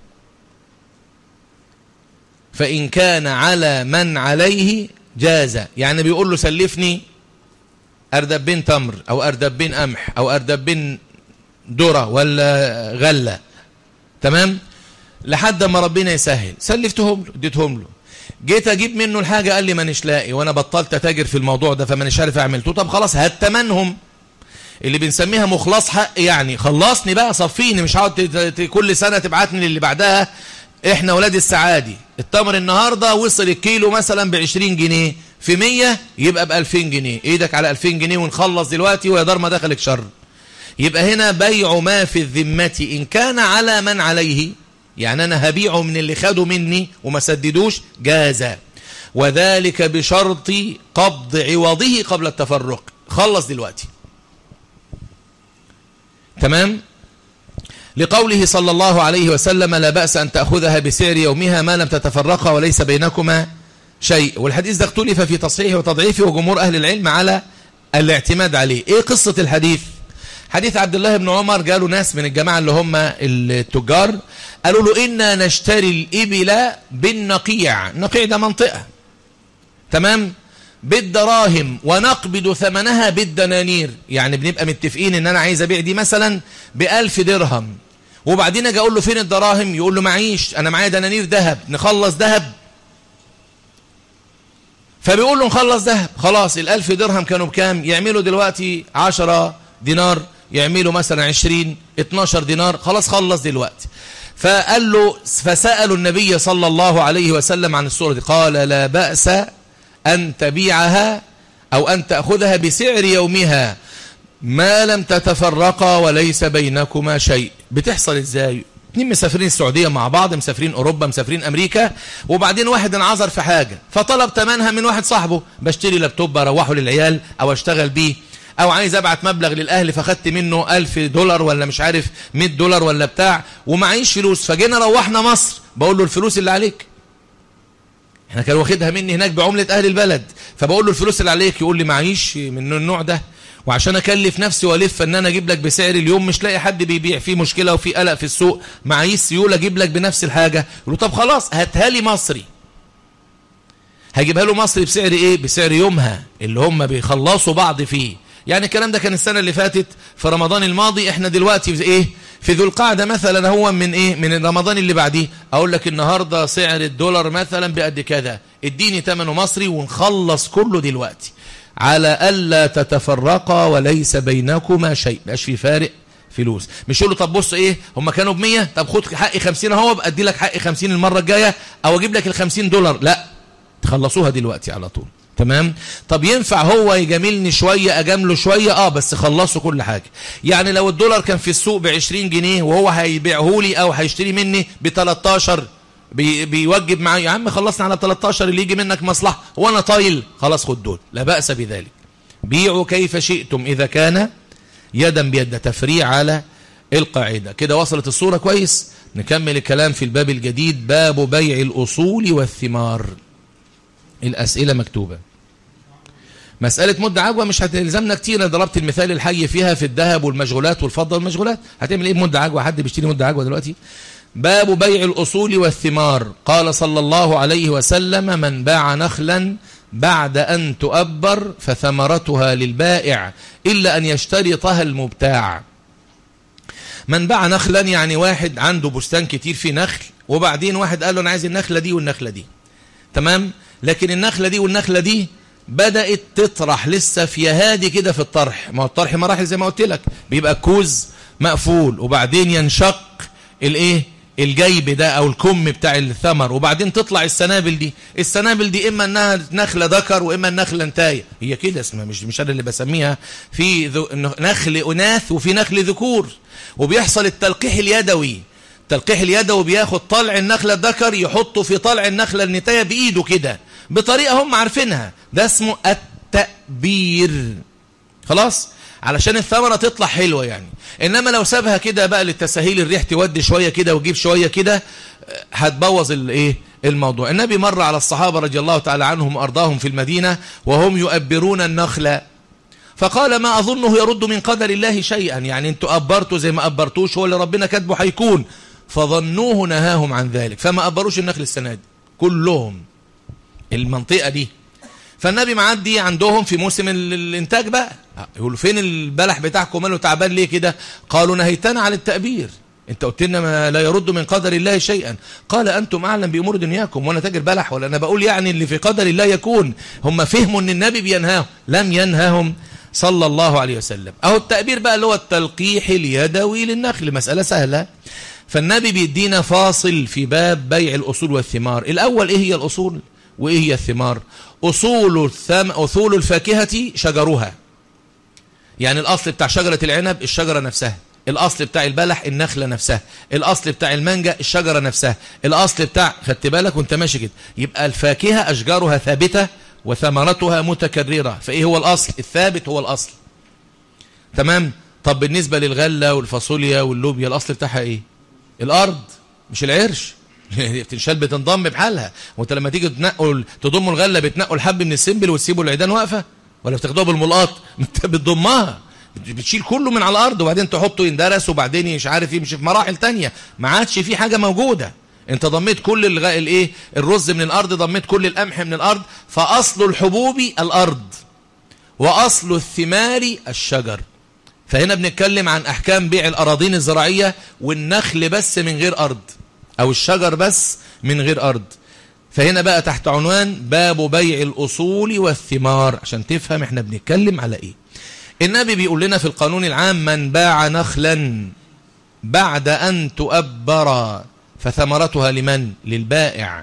فإن كان على من عليه جاز يعني بيقول له سلفني أردبين تمر أو أردبين قمح أو أردبين ذرة ولا غلة تمام لحد ما ربنا يسهل سلفتهم له اديتهم له جيت اجيب منه الحاجه قال لي مانيش لاقي وانا بطلت اتاجر في الموضوع ده فمانيش عارف اعمل طب خلاص هات تمنهم اللي بنسميها مخلص حق يعني خلصني بقى صفيني مش هقعد كل سنه تبعتني للي بعدها احنا ولاد السعادي التمر النهارده وصل الكيلو مثلا ب 20 جنيه في 100 يبقى ب 2000 جنيه ايدك على 2000 جنيه ونخلص دلوقتي ويا دار ما دخلك شر يبقى هنا بيع ما في الذمه ان كان على من عليه يعني أنا هبيعه من اللي خدوا مني وما سددوش جازا وذلك بشرط قبض عوضه قبل التفرق خلص دلوقتي تمام لقوله صلى الله عليه وسلم لا بأس أن تأخذها بسعر يومها ما لم تتفرقا وليس بينكما شيء والحديث ده اختلف في تصحيحه وتضعيفه وجمهور أهل العلم على الاعتماد عليه ايه قصة الحديث حديث عبد الله بن عمر قالوا ناس من الجماعة اللي هم التجار قالوا له إنا نشتري الإبل بالنقيع النقيع ده منطقة تمام بالدراهم ونقبض ثمنها بالدنانير يعني بنبقى متفقين ان انا عايز ابيع دي مثلا بألف درهم وبعدين اجي اقول له فين الدراهم يقول له معيش انا معايا دنانير ذهب نخلص ذهب فبيقول له نخلص ذهب خلاص الألف درهم كانوا بكام يعملوا دلوقتي عشرة دينار يعملوا مثلا 20 12 دينار خلاص خلص دلوقتي فقال له فسألوا النبي صلى الله عليه وسلم عن الصورة دي قال لا بأس أن تبيعها أو أن تأخذها بسعر يومها ما لم تتفرقا وليس بينكما شيء بتحصل ازاي اتنين مسافرين السعودية مع بعض مسافرين أوروبا مسافرين أمريكا وبعدين واحد انعذر في حاجة فطلب تمنها من واحد صاحبه بشتري لابتوب اروحه للعيال أو اشتغل بيه او عايز ابعت مبلغ للاهل فخدت منه 1000 دولار ولا مش عارف 100 دولار ولا بتاع ومعيش فلوس فجينا روحنا مصر بقول له الفلوس اللي عليك احنا كان واخدها مني هناك بعملة اهل البلد فبقول له الفلوس اللي عليك يقول لي معيش من النوع ده وعشان اكلف نفسي والف ان انا اجيب لك بسعر اليوم مش لاقي حد بيبيع فيه مشكله وفي قلق في السوق معيش سيوله اجيب لك بنفس الحاجه يقول له طب خلاص هاتها لي مصري هجيبها له مصري بسعر ايه بسعر يومها اللي هم بيخلصوا بعض فيه يعني الكلام ده كان السنة اللي فاتت في رمضان الماضي احنا دلوقتي في ايه في ذو القعدة مثلا هو من ايه من رمضان اللي بعديه اقول لك النهاردة سعر الدولار مثلا بقد كذا اديني ثمنه مصري ونخلص كله دلوقتي على ألا تتفرقا وليس بينكما شيء مش في فارق فلوس مش يقول له طب بص ايه هم كانوا ب 100 طب خد حقي 50 اهو ادي لك حقي 50 المره الجايه او اجيب لك ال 50 دولار لا تخلصوها دلوقتي على طول تمام طب ينفع هو يجاملني شوية أجامله شوية آه بس خلصوا كل حاجة يعني لو الدولار كان في السوق ب 20 جنيه وهو هيبيعه لي أو هيشتري مني ب 13 بي بيوجب معايا يا عم خلصنا على 13 اللي يجي منك مصلحة وانا طايل خلاص خد دول لا بأس بذلك بيعوا كيف شئتم إذا كان يدا بيد تفريع على القاعدة كده وصلت الصورة كويس نكمل الكلام في الباب الجديد باب بيع الأصول والثمار الأسئلة مكتوبة مسألة مدة عجوة مش هتلزمنا كتير انا ضربت المثال الحي فيها في الذهب والمشغولات والفضة والمشغولات هتعمل ايه بمدة عجوة حد بيشتري مدة عجوة دلوقتي باب بيع الأصول والثمار قال صلى الله عليه وسلم من باع نخلا بعد أن تؤبر فثمرتها للبائع إلا أن يشترطها المبتاع من باع نخلا يعني واحد عنده بستان كتير فيه نخل وبعدين واحد قال له أنا عايز النخلة دي والنخلة دي تمام لكن النخلة دي والنخلة دي بدأت تطرح لسه في هادي كده في الطرح ما هو الطرح مراحل زي ما قلت لك بيبقى كوز مقفول وبعدين ينشق الايه الجيب ده او الكم بتاع الثمر وبعدين تطلع السنابل دي السنابل دي اما انها نخله ذكر واما النخله انتايه هي كده اسمها مش مش انا اللي بسميها في نخل اناث وفي نخل ذكور وبيحصل التلقيح اليدوي التلقيح اليدوي بياخد طلع النخله الذكر يحطه في طلع النخله النتايه بايده كده بطريقه هم عارفينها ده اسمه التأبير خلاص علشان الثمرة تطلع حلوة يعني إنما لو سابها كده بقى للتسهيل الريح تودي شوية كده وجيب شوية كده هتبوظ الايه الموضوع النبي مر على الصحابة رضي الله تعالى عنهم وأرضاهم في المدينة وهم يؤبرون النخل فقال ما أظنه يرد من قدر الله شيئا يعني انتوا أبرتوا زي ما أبرتوش هو اللي ربنا كاتبه هيكون فظنوه نهاهم عن ذلك فما أبروش النخل السنة دي كلهم المنطقة دي فالنبي معدي عندهم في موسم الانتاج بقى يقولوا فين البلح بتاعكم ماله تعبان ليه كده قالوا نهيتنا عن التأبير انت قلت لنا ما لا يرد من قدر الله شيئا قال انتم اعلم بامور دنياكم وانا تاجر بلح ولا انا بقول يعني اللي في قدر الله يكون هم فهموا ان النبي بينهاهم لم ينههم صلى الله عليه وسلم اهو التأبير بقى اللي هو التلقيح اليدوي للنخل مسألة سهلة فالنبي بيدينا فاصل في باب بيع الأصول والثمار الأول إيه هي الأصول وإيه هي الثمار أصول, الثم أصول الفاكهة شجرها يعني الأصل بتاع شجرة العنب الشجرة نفسها الأصل بتاع البلح النخلة نفسها الأصل بتاع المانجا الشجرة نفسها الأصل بتاع خدت بالك وانت ماشي كده يبقى الفاكهة أشجارها ثابتة وثمرتها متكررة فإيه هو الأصل الثابت هو الأصل تمام طب بالنسبة للغلة والفاصوليا واللوبيا الأصل بتاعها إيه الأرض مش العرش بتنشال بتنضم بحالها وانت لما تيجي تنقل تضم الغله بتنقل الحب من السنبل وتسيبه العيدان واقفه ولا بتاخدوها بالملقاط انت بتضمها بتشيل كله من على الارض وبعدين تحطه يندرس وبعدين مش عارف يمشي في مراحل تانية ما عادش في حاجه موجوده انت ضميت كل الغاء الايه الرز من الارض ضميت كل القمح من الارض فاصل الحبوب الارض واصل الثمار الشجر فهنا بنتكلم عن احكام بيع الاراضين الزراعيه والنخل بس من غير ارض أو الشجر بس من غير أرض فهنا بقى تحت عنوان باب بيع الأصول والثمار عشان تفهم احنا بنتكلم على ايه النبي بيقول لنا في القانون العام من باع نخلا بعد أن تؤبر فثمرتها لمن؟ للبائع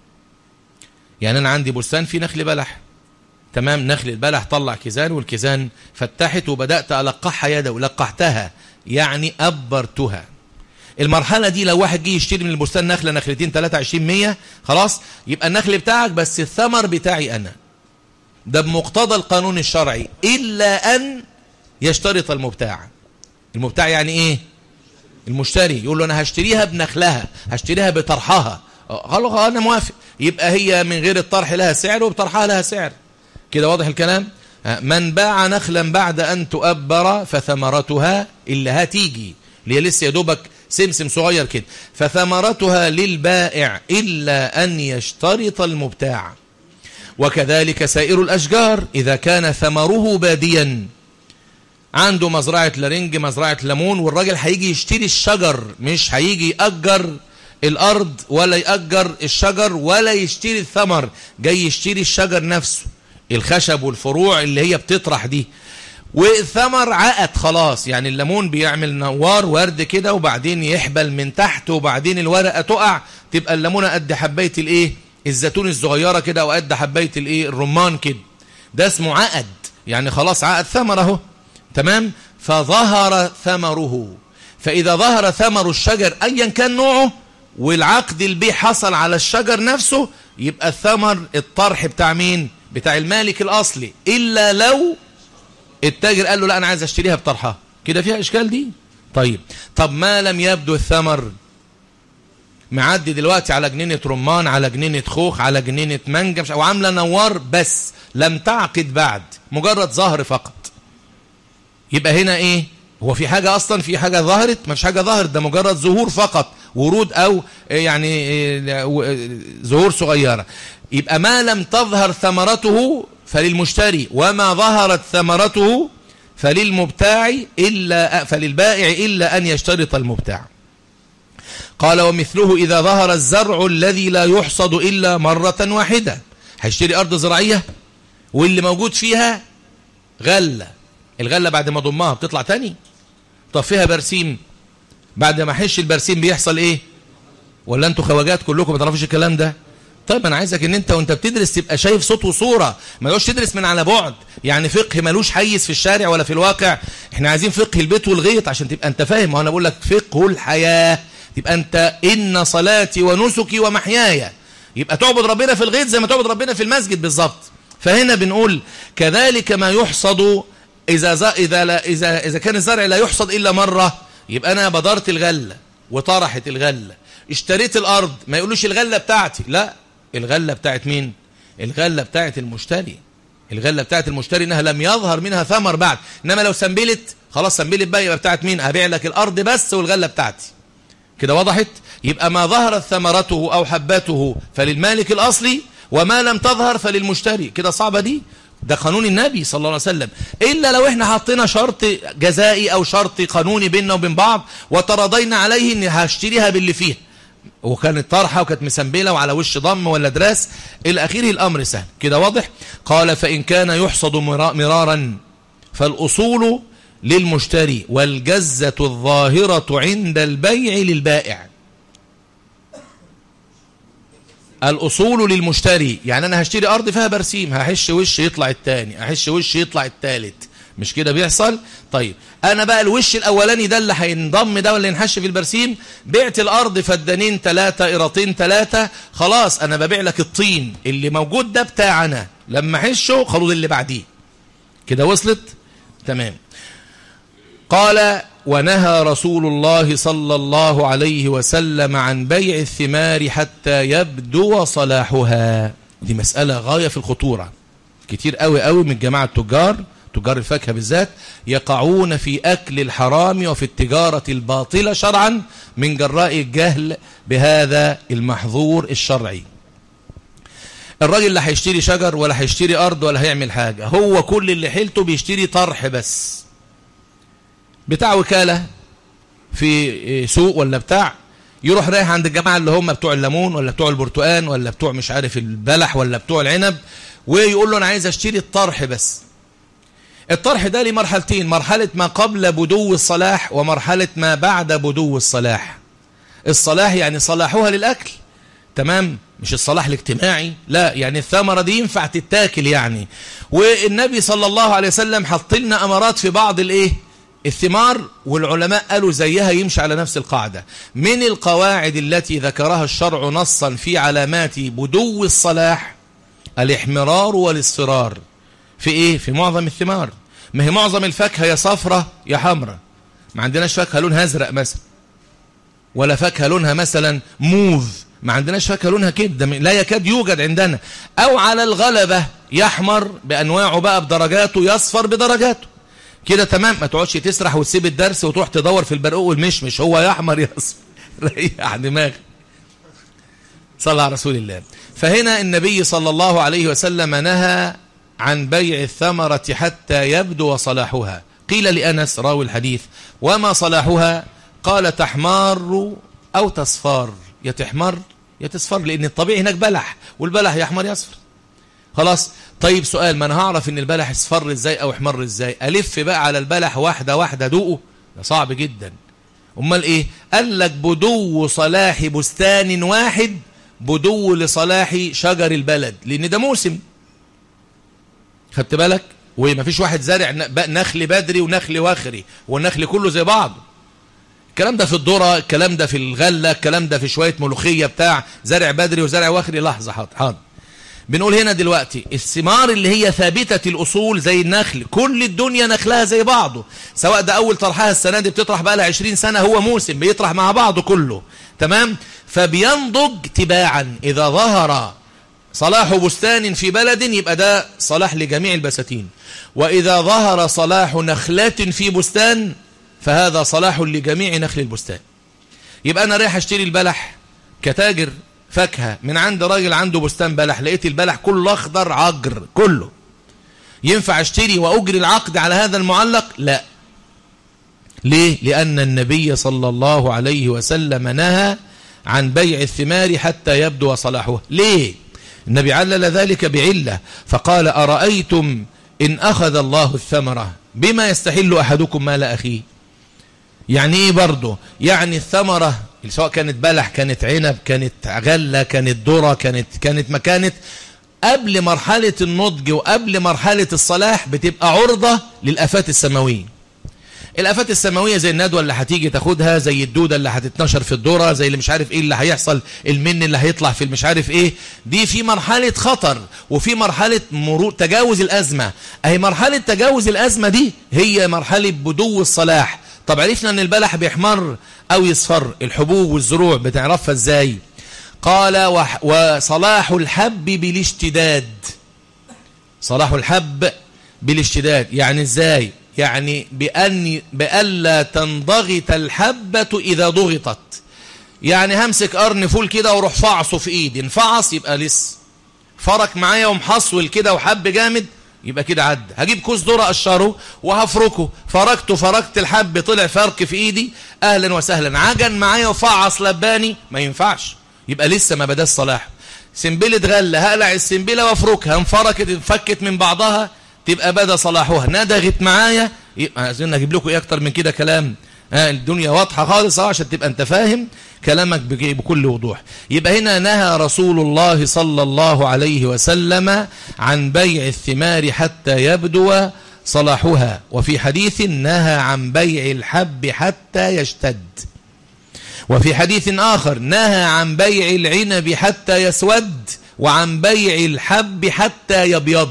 يعني أنا عندي بستان في نخل بلح تمام نخل البلح طلع كيزان والكيزان فتحت وبدأت ألقحها يده ولقحتها يعني أبرتها المرحلة دي لو واحد جه يشتري من البستان نخلة نخلتين 23 100 خلاص يبقى النخل بتاعك بس الثمر بتاعي أنا ده بمقتضى القانون الشرعي إلا أن يشترط المبتاع المبتاع يعني إيه المشتري يقول له أنا هشتريها بنخلها هشتريها بطرحها قال له أنا موافق يبقى هي من غير الطرح لها سعر وبطرحها لها سعر كده واضح الكلام من باع نخلا بعد أن تؤبر فثمرتها اللي هتيجي اللي هي لسه يا دوبك سمسم صغير كده فثمرتها للبائع إلا أن يشترط المبتاع وكذلك سائر الأشجار إذا كان ثمره باديا عنده مزرعة لرنج مزرعة ليمون والراجل هيجي يشتري الشجر مش هيجي يأجر الأرض ولا يأجر الشجر ولا يشتري الثمر جاي يشتري الشجر نفسه الخشب والفروع اللي هي بتطرح دي والثمر عقد خلاص يعني الليمون بيعمل نوار ورد كده وبعدين يحبل من تحت وبعدين الورقة تقع تبقى الليمونة قد حباية الايه الزيتون الصغيرة كده او قد حباية الايه الرمان كده ده اسمه عقد يعني خلاص عقد ثمر اهو تمام فظهر ثمره فإذا ظهر ثمر الشجر أيا كان نوعه والعقد البيع حصل على الشجر نفسه يبقى الثمر الطرح بتاع مين بتاع المالك الأصلي إلا لو التاجر قال له لا أنا عايز أشتريها بطرحها كده فيها إشكال دي طيب طب ما لم يبدو الثمر معدي دلوقتي على جنينة رمان على جنينة خوخ على جنينة مانجا مش وعاملة نوار بس لم تعقد بعد مجرد ظهر فقط يبقى هنا ايه هو في حاجة اصلا في حاجة ظهرت مش حاجة ظهرت ده مجرد ظهور فقط ورود او يعني ظهور صغيرة يبقى ما لم تظهر ثمرته فللمشتري وما ظهرت ثمرته فللمبتاع إلا فللبائع إلا أن يشترط المبتاع قال ومثله إذا ظهر الزرع الذي لا يحصد إلا مرة واحدة هيشتري أرض زراعية واللي موجود فيها غلة الغلة بعد ما ضمها بتطلع تاني طب فيها برسيم بعد ما حش البرسيم بيحصل ايه ولا انتوا خواجات كلكم ما تعرفوش الكلام ده طيب انا عايزك ان انت وانت بتدرس تبقى شايف صوت وصوره ما تقعدش تدرس من على بعد يعني فقه ملوش حيز في الشارع ولا في الواقع احنا عايزين فقه البيت والغيط عشان تبقى انت فاهم وانا بقول لك فقه الحياه تبقى انت ان صلاتي ونسكي ومحياي يبقى تعبد ربنا في الغيط زي ما تعبد ربنا في المسجد بالظبط فهنا بنقول كذلك ما يحصد إذا, ز... إذا, لا... إذا, إذا كان الزرع لا يحصد إلا مرة يبقى أنا بدرت الغلة وطرحت الغلة اشتريت الأرض ما يقولوش الغلة بتاعتي لا الغلة بتاعت مين الغلة بتاعت المشتري الغلة بتاعت المشتري انها لم يظهر منها ثمر بعد انما لو سنبلت خلاص سنبلت بقى يبقى بتاعت مين هبيع لك الارض بس والغلة بتاعتي كده وضحت يبقى ما ظهرت ثمرته او حبته فللمالك الاصلي وما لم تظهر فللمشتري كده صعبة دي ده قانون النبي صلى الله عليه وسلم إلا لو احنا حطينا شرط جزائي أو شرط قانوني بيننا وبين بعض وتراضينا عليه ان هشتريها باللي فيها وكانت طرحة وكانت مسنبلة وعلى وش ضم ولا دراس إلى آخره الأمر سهل كده واضح قال فإن كان يحصد مرارا فالأصول للمشتري والجزة الظاهرة عند البيع للبائع الأصول للمشتري يعني أنا هشتري أرض فيها برسيم هحش وش يطلع التاني هحش وش يطلع التالت مش كده بيحصل طيب أنا بقى الوش الأولاني ده اللي هينضم ده واللي ينحش في البرسيم بعت الأرض فدانين ثلاثة قراطين ثلاثة خلاص أنا ببيع لك الطين اللي موجود ده بتاعنا لما حشه خلود اللي بعديه كده وصلت تمام قال ونهى رسول الله صلى الله عليه وسلم عن بيع الثمار حتى يبدو صلاحها دي مسألة غاية في الخطورة كتير قوي قوي من جماعة التجار تجار الفاكهة بالذات يقعون في أكل الحرام وفي التجارة الباطلة شرعا من جراء الجهل بهذا المحظور الشرعي الراجل لا هيشتري شجر ولا هيشتري أرض ولا هيعمل حاجة هو كل اللي حيلته بيشتري طرح بس بتاع وكالة في سوق ولا بتاع يروح رايح عند الجماعة اللي هم بتوع الليمون ولا بتوع البرتقان ولا بتوع مش عارف البلح ولا بتوع العنب ويقول له أنا عايز أشتري الطرح بس الطرح ده ليه مرحلتين مرحلة ما قبل بدو الصلاح ومرحلة ما بعد بدو الصلاح الصلاح يعني صلاحها للأكل تمام مش الصلاح الاجتماعي لا يعني الثمرة دي ينفع تتاكل يعني والنبي صلى الله عليه وسلم حط لنا أمارات في بعض الايه الثمار والعلماء قالوا زيها يمشي على نفس القاعدة من القواعد التي ذكرها الشرع نصا في علامات بدو الصلاح الاحمرار والاصفرار في ايه في معظم الثمار ما هي معظم الفاكهة يا صفرة يا حمرة ما عندناش فاكهة لونها ازرق مثلا ولا فاكهة لونها مثلا موذ ما عندناش فاكهة لونها كده لا يكاد يوجد عندنا او على الغلبة يحمر بانواعه بقى بدرجاته يصفر بدرجاته كده تمام ما تقعدش تسرح وتسيب الدرس وتروح تدور في البرقوق والمشمش هو يحمر يصفر ريح دماغك صلى على رسول الله فهنا النبي صلى الله عليه وسلم نهى عن بيع الثمرة حتى يبدو صلاحها قيل لأنس راوي الحديث وما صلاحها قال تحمار أو تصفار يا تحمر يا تصفر لأن الطبيعي هناك بلح والبلح يحمر يصفر خلاص طيب سؤال ما انا هعرف ان البلح اصفر ازاي او احمر ازاي الف بقى على البلح واحدة واحدة دوقه ده صعب جدا امال ايه قال لك بدو صلاح بستان واحد بدو لصلاح شجر البلد لان ده موسم خدت بالك وما فيش واحد زارع نخل بدري ونخل وخري والنخل كله زي بعضه الكلام ده في الذره الكلام ده في الغله الكلام ده في شويه ملوخيه بتاع زرع بدري وزرع وخري لحظه حاضر حاضر بنقول هنا دلوقتي الثمار اللي هي ثابتة الأصول زي النخل كل الدنيا نخلها زي بعضه سواء ده أول طرحها السنة دي بتطرح بقى لها 20 سنة هو موسم بيطرح مع بعضه كله تمام فبينضج تباعا إذا ظهر صلاح بستان في بلد يبقى ده صلاح لجميع البساتين وإذا ظهر صلاح نخلة في بستان فهذا صلاح لجميع نخل البستان يبقى أنا رايح أشتري البلح كتاجر فاكهة من عند راجل عنده بستان بلح لقيت البلح كله أخضر عجر كله ينفع اشتري وأجري العقد على هذا المعلق لا ليه لأن النبي صلى الله عليه وسلم نهى عن بيع الثمار حتى يبدو صلاحها ليه النبي علل ذلك بعلة فقال أرأيتم إن أخذ الله الثمرة بما يستحل أحدكم مال أخيه يعني إيه برضه يعني الثمرة سواء كانت بلح كانت عنب كانت غلة كانت ذرة كانت كانت ما كانت قبل مرحلة النضج وقبل مرحلة الصلاح بتبقى عرضة للآفات السماوية الآفات السماوية زي الندوة اللي هتيجي تاخدها زي الدودة اللي هتتنشر في الدورة زي اللي مش عارف ايه اللي هيحصل المن اللي هيطلع في مش عارف ايه دي في مرحلة خطر وفي مرحلة مرور تجاوز الأزمة اهي مرحلة تجاوز الأزمة دي هي مرحلة بدو الصلاح طب عرفنا ان البلح بيحمر او يصفر الحبوب والزروع بتعرفها ازاي قال وح وصلاح الحب بالاشتداد صلاح الحب بالاشتداد يعني ازاي يعني بأن بألا تنضغط الحبة إذا ضغطت يعني همسك قرن فول كده واروح فعصه في ايدي انفعص يبقى لسه فرك معايا ومحصول كده وحب جامد يبقى كده عد هجيب كوز ذره اقشره وهفركه فركته فركت الحب طلع فرك في ايدي اهلا وسهلا عجن معايا وفعص لباني ما ينفعش يبقى لسه ما بداش صلاح سنبلة غلة هقلع السنبلة وافركها انفركت انفكت من بعضها تبقى بدا صلاحها ندغت معايا عايزين اجيب لكم ايه اكتر من كده كلام آه الدنيا واضحة خالص عشان تبقى انت فاهم كلامك بكل وضوح يبقى هنا نهى رسول الله صلى الله عليه وسلم عن بيع الثمار حتى يبدو صلاحها وفي حديث نهى عن بيع الحب حتى يشتد وفي حديث آخر نهى عن بيع العنب حتى يسود وعن بيع الحب حتى يبيض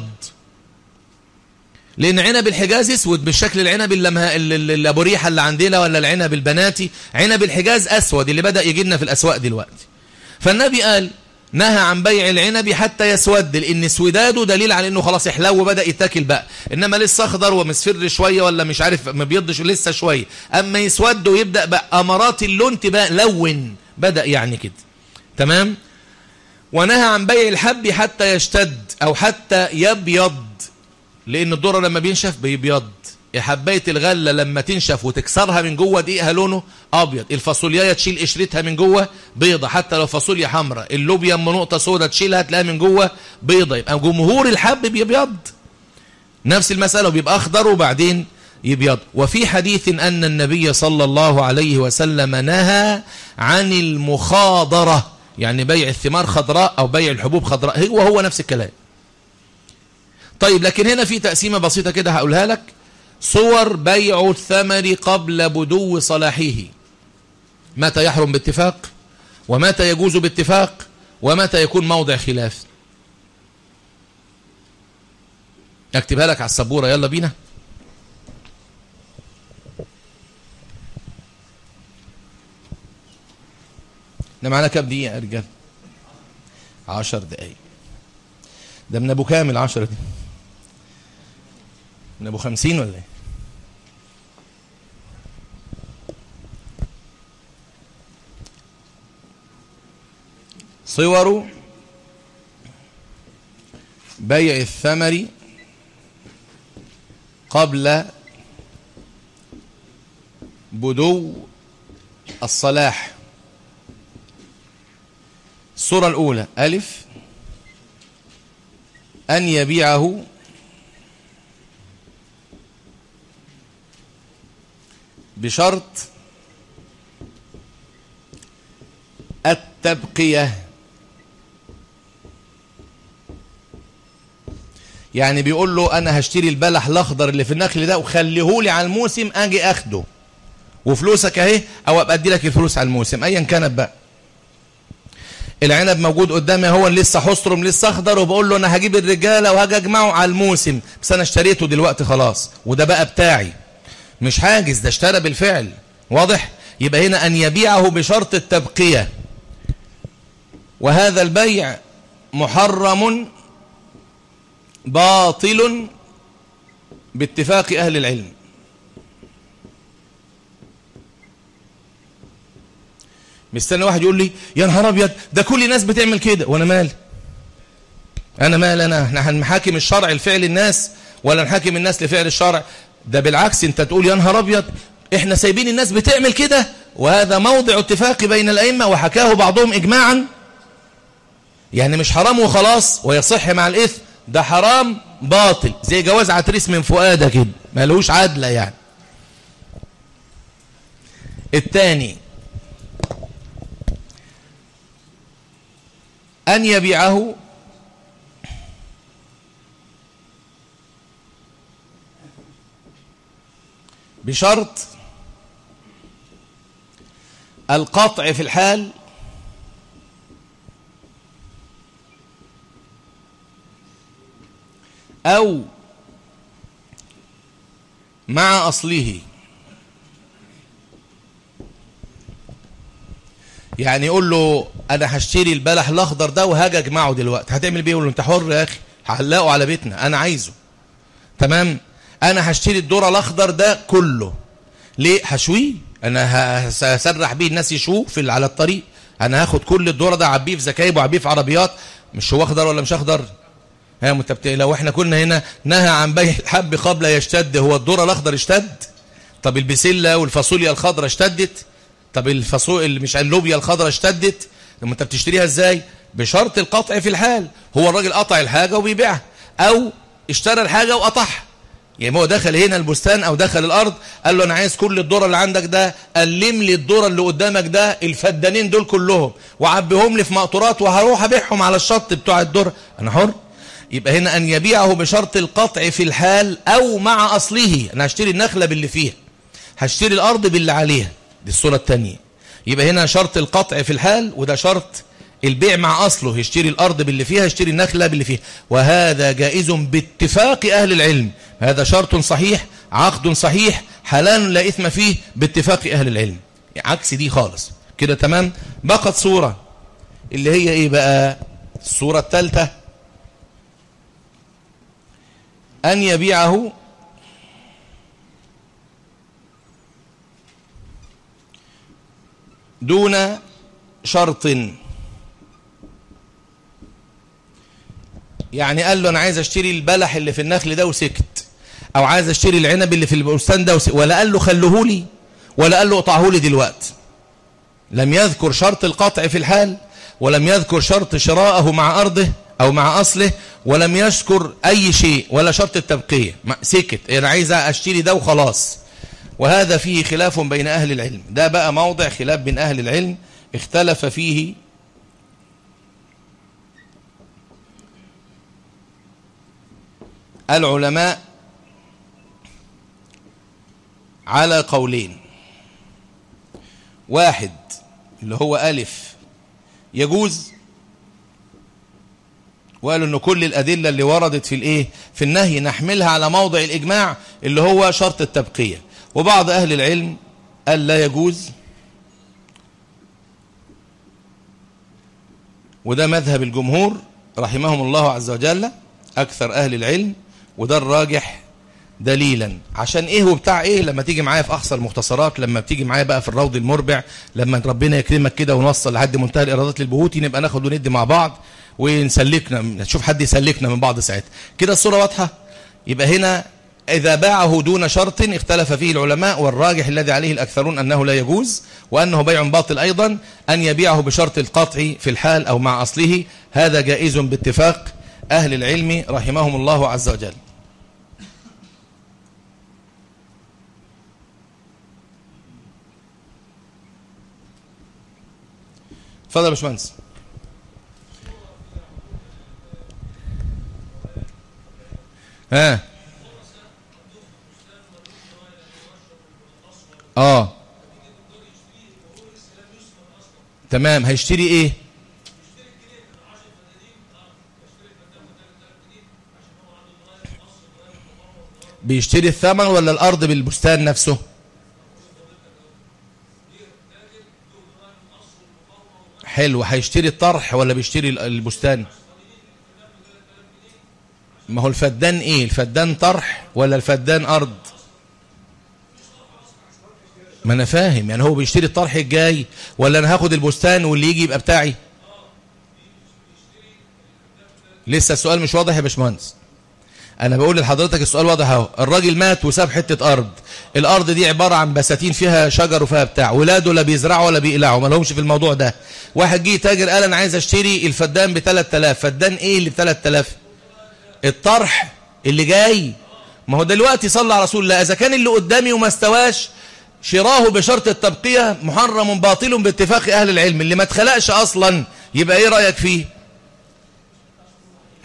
لأن عنب الحجاز اسود بالشكل العنب اللي ابو ريحه اللي عندنا ولا العنب البناتي عنب الحجاز أسود اللي بدأ يجي لنا في الأسواق دلوقتي فالنبي قال نهى عن بيع العنب حتى يسود لأن اسوداده دليل على أنه خلاص يحلو وبدأ يتاكل بقى إنما لسه أخضر ومصفر شوية ولا مش عارف ما بيضش لسه شوية أما يسود ويبدأ بقى أمارات اللون تبقى لون بدأ يعني كده تمام ونهى عن بيع الحب حتى يشتد أو حتى يبيض لأن الذرة لما بينشف بيبيض حبايه الغله لما تنشف وتكسرها من جوه دقيقها لونه ابيض الفاصوليا تشيل قشرتها من جوه بيضه حتى لو فاصوليا حمراء اللوبيا ام نقطه سوداء تشيلها تلاقيها من جوه بيضه يبقى جمهور الحب بيبيض نفس المساله وبيبقى اخضر وبعدين يبيض وفي حديث أن النبي صلى الله عليه وسلم نهى عن المخاضرة يعني بيع الثمار خضراء أو بيع الحبوب خضراء هو هو نفس الكلام طيب لكن هنا في تقسيمة بسيطة كده هقولها لك صور بيع الثمر قبل بدو صلاحه متى يحرم باتفاق ومتى يجوز باتفاق ومتى يكون موضع خلاف اكتبها لك على السبورة يلا بينا احنا معانا كام دقيقة يا رجال عشر دقايق ده من ابو كامل عشرة دي من ابو خمسين ولا ايه صور بيع الثمر قبل بدو الصلاح الصورة الأولى ألف أن يبيعه بشرط التبقية يعني بيقول له أنا هشتري البلح الأخضر اللي في النخل ده وخليهولي على الموسم أجي أخده وفلوسك أهي أو أبقى أدي لك الفلوس على الموسم أيا كانت بقى العنب موجود قدامي هو لسه حصرم لسه اخضر وبقول له انا هجيب الرجاله وهاجي اجمعه على الموسم بس انا اشتريته دلوقتي خلاص وده بقى بتاعي مش حاجز ده اشترى بالفعل واضح يبقى هنا ان يبيعه بشرط التبقيه وهذا البيع محرم باطل باتفاق اهل العلم مستني واحد يقول لي يا نهار ابيض ده كل الناس بتعمل كده وانا مال انا مال انا احنا هنحاكم الشرع لفعل الناس ولا نحاكم الناس لفعل الشرع ده بالعكس انت تقول يا نهار ابيض احنا سايبين الناس بتعمل كده وهذا موضع اتفاق بين الائمه وحكاه بعضهم اجماعا يعني مش حرام وخلاص ويصح مع الاثم ده حرام باطل زي جواز عتريس من فؤاده كده ملوش عدله يعني الثاني أن يبيعه بشرط القطع في الحال أو مع أصله يعني يقول له أنا هشتري البلح الأخضر ده وهاجي أجمعه دلوقتي هتعمل بيه يقول له أنت حر يا أخي هعلقه على بيتنا أنا عايزه تمام أنا هشتري الذرة الأخضر ده كله ليه هشويه أنا هسرح بيه الناس يشوه في على الطريق أنا هاخد كل الذرة ده أعبيه في زكايب وأعبيه في عربيات مش هو أخضر ولا مش أخضر ها متبت... لو احنا كنا هنا نهى عن بيع الحب قبل يشتد هو الذره الاخضر اشتد طب البسله والفاصوليا الخضراء اشتدت طب الفاصوليا اللي مش اللوبيا الخضراء اشتدت لما انت بتشتريها ازاي بشرط القطع في الحال هو الراجل قطع الحاجه وبيبيعها او اشترى الحاجه وقطعها يعني هو دخل هنا البستان او دخل الارض قال له انا عايز كل الذره اللي عندك ده قلم لي الذره اللي قدامك ده الفدانين دول كلهم وعبيهم لي في مقطورات وهروح ابيعهم على الشط بتوع الذره انا حر يبقى هنا أن يبيعه بشرط القطع في الحال أو مع أصله أنا هشتري النخلة باللي فيها هشتري الأرض باللي عليها دي الصورة الثانية يبقى هنا شرط القطع في الحال وده شرط البيع مع أصله يشتري الأرض باللي فيها يشتري النخلة باللي فيها وهذا جائز باتفاق أهل العلم هذا شرط صحيح عقد صحيح حلال لا إثم فيه باتفاق أهل العلم عكس دي خالص كده تمام بقت صورة اللي هي إيه بقى الصورة الثالثة أن يبيعه دون شرط يعني قال له أنا عايز أشتري البلح اللي في النخل ده وسكت أو عايز أشتري العنب اللي في البستان ده وسكت ولا قال له خلوه لي ولا قال له اقطعه لي دلوقتي لم يذكر شرط القطع في الحال ولم يذكر شرط شراءه مع أرضه أو مع أصله ولم يشكر أي شيء ولا شرط التبقية سكت أنا عايز أشتري ده وخلاص وهذا فيه خلاف بين أهل العلم ده بقى موضع خلاف بين أهل العلم اختلف فيه العلماء على قولين واحد اللي هو ألف يجوز وقالوا ان كل الادله اللي وردت في الايه في النهي نحملها على موضع الاجماع اللي هو شرط التبقيه وبعض اهل العلم قال لا يجوز وده مذهب الجمهور رحمهم الله عز وجل اكثر اهل العلم وده الراجح دليلا عشان ايه وبتاع ايه لما تيجي معايا في اقصى المختصرات لما بتيجي معايا بقى في الروض المربع لما ربنا يكرمك كده ونوصل لحد منتهى الايرادات للبهوتي نبقى ناخد وندي مع بعض ونسلكنا نشوف حد يسلكنا من بعض ساعتها كده الصورة واضحة يبقى هنا إذا باعه دون شرط اختلف فيه العلماء والراجح الذي عليه الأكثرون أنه لا يجوز وأنه بيع باطل أيضا أن يبيعه بشرط القطع في الحال أو مع أصله هذا جائز باتفاق أهل العلم رحمهم الله عز وجل فضل يا باشمهندس ها اه تمام هيشتري ايه بيشتري الثمن ولا الارض بالبستان نفسه حلو هيشتري الطرح ولا بيشتري البستان ما هو الفدان ايه الفدان طرح ولا الفدان ارض ما انا فاهم يعني هو بيشتري الطرح الجاي ولا انا هاخد البستان واللي يجي يبقى بتاعي لسه السؤال مش واضح يا باشمهندس انا بقول لحضرتك السؤال واضح اهو الراجل مات وساب حته ارض الارض دي عباره عن بساتين فيها شجر وفيها بتاع ولاده لا بيزرعوا ولا بيقلعوا ما لهمش في الموضوع ده واحد جه تاجر قال انا عايز اشتري الفدان ب 3000 فدان ايه اللي ب 3000 الطرح اللي جاي ما هو دلوقتي صلى على رسول الله اذا كان اللي قدامي وما استواش شراه بشرط التبقيه محرم باطل باتفاق اهل العلم اللي ما اتخلقش اصلا يبقى ايه رايك فيه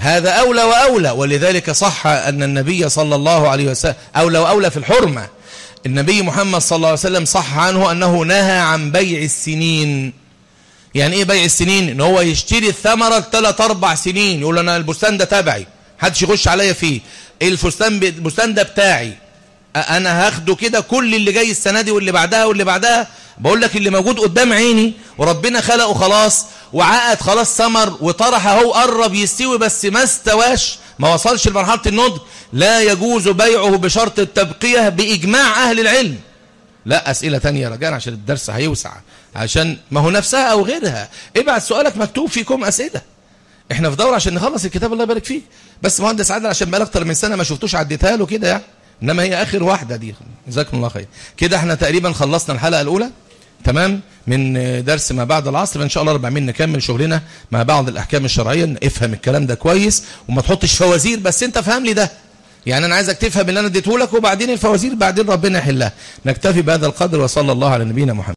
هذا أولى وأولى ولذلك صح أن النبي صلى الله عليه وسلم أولى وأولى في الحرمة النبي محمد صلى الله عليه وسلم صح عنه أنه نهى عن بيع السنين يعني ايه بيع السنين ان هو يشتري الثمرة ثلاث اربع سنين يقول انا البستان ده تبعي محدش يخش عليا فيه الفستان البستان ده بتاعي انا هاخده كده كل اللي جاي السنه دي واللي بعدها واللي بعدها بقول لك اللي موجود قدام عيني وربنا خلقه خلاص وعقد خلاص ثمر وطرح اهو قرب يستوي بس ما استواش ما وصلش لمرحله النضج لا يجوز بيعه بشرط التبقيه باجماع اهل العلم لا اسئله ثانيه رجاء عشان الدرس هيوسع عشان ما هو نفسها او غيرها ابعت سؤالك مكتوب فيكم اسئله احنا في دوره عشان نخلص الكتاب الله يبارك فيك بس مهندس عادل عشان بقى اكتر من سنه ما شفتوش عديتها له كده يعني انما هي اخر واحده دي جزاكم الله خير كده احنا تقريبا خلصنا الحلقه الاولى تمام من درس ما بعد العصر ان شاء الله ربع مين نكمل شغلنا مع بعض الاحكام الشرعيه افهم الكلام ده كويس وما تحطش فوازير بس انت فهم لي ده يعني انا عايزك تفهم اللي انا اديته لك وبعدين الفوازير بعدين ربنا يحلها نكتفي بهذا القدر وصلى الله على نبينا محمد